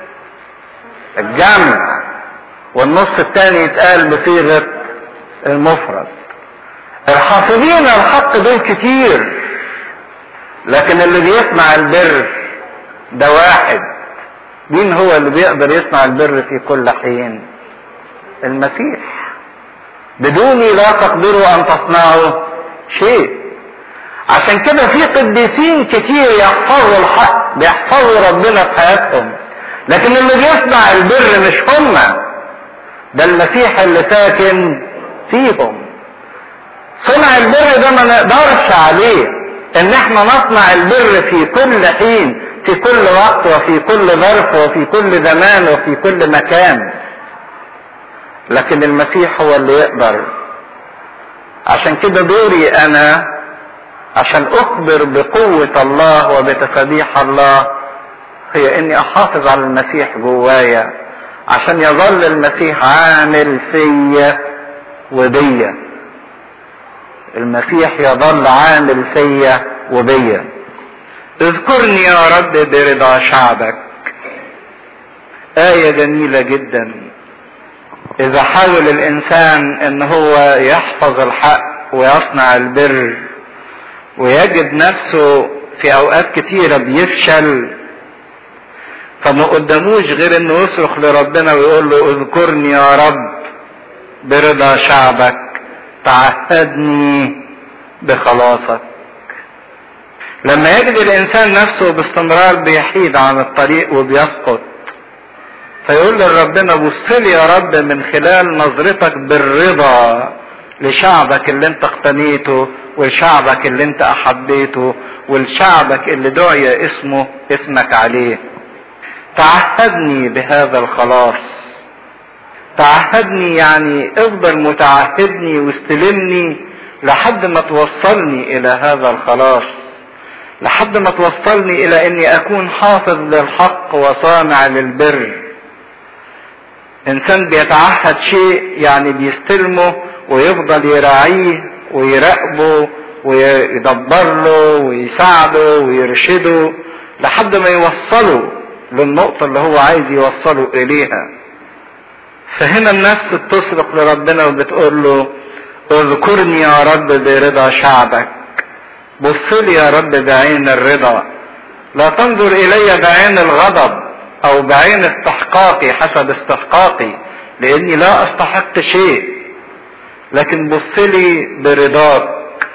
S1: الجمع والنص الثاني يتقال بصيغة المفرد الحافظين الحق دول كتير لكن اللي بيصنع البر ده واحد مين هو اللي بيقدر يصنع البر في كل حين المسيح بدوني لا تقدروا ان تصنعوا شيء عشان كده في قديسين كتير يحفظوا الحق بيحفظوا ربنا في حياتهم لكن اللي بيصنع البر مش هما ده المسيح اللي ساكن فيهم صنع البر ده ما نقدرش عليه ان احنا نصنع البر في كل حين في كل وقت وفي كل ظرف وفي كل زمان وفي كل مكان لكن المسيح هو اللي يقدر عشان كده دوري انا عشان اخبر بقوة الله وبتسابيح الله هي اني احافظ على المسيح جوايا عشان يظل المسيح عامل فيا وبيا المسيح يظل عامل فيا وبيا اذكرني يا رب برضا شعبك آية جميلة جدا إذا حاول الإنسان إن هو يحفظ الحق ويصنع البر ويجد نفسه في أوقات كتيرة بيفشل فما قداموش غير إنه يصرخ لربنا ويقول له اذكرني يا رب برضا شعبك تعهدني بخلاصك لما يجد الانسان نفسه باستمرار بيحيد عن الطريق وبيسقط فيقول لربنا بص لي يا رب من خلال نظرتك بالرضا لشعبك اللي انت اقتنيته ولشعبك اللي انت احبيته ولشعبك اللي دعي اسمه اسمك عليه تعهدني بهذا الخلاص تعهدني يعني افضل متعهدني واستلمني لحد ما توصلني الى هذا الخلاص لحد ما توصلني الى اني اكون حافظ للحق وصانع للبر انسان بيتعهد شيء يعني بيستلمه ويفضل يراعيه ويراقبه ويدبر له ويساعده ويرشده لحد ما يوصله للنقطة اللي هو عايز يوصله إليها فهنا النفس بتصرخ لربنا وبتقول له اذكرني يا رب برضا شعبك بص لي يا رب بعين الرضا لا تنظر الي بعين الغضب او بعين استحقاقي حسب استحقاقي لاني لا استحق شيء لكن بص لي برضاك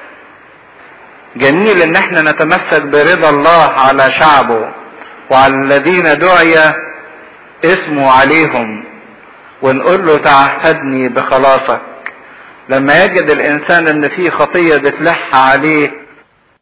S1: جميل ان احنا نتمسك برضا الله على شعبه وعلى الذين دعي اسمه عليهم ونقول له تعهدني بخلاصك لما يجد الانسان ان في خطيه بتلح عليه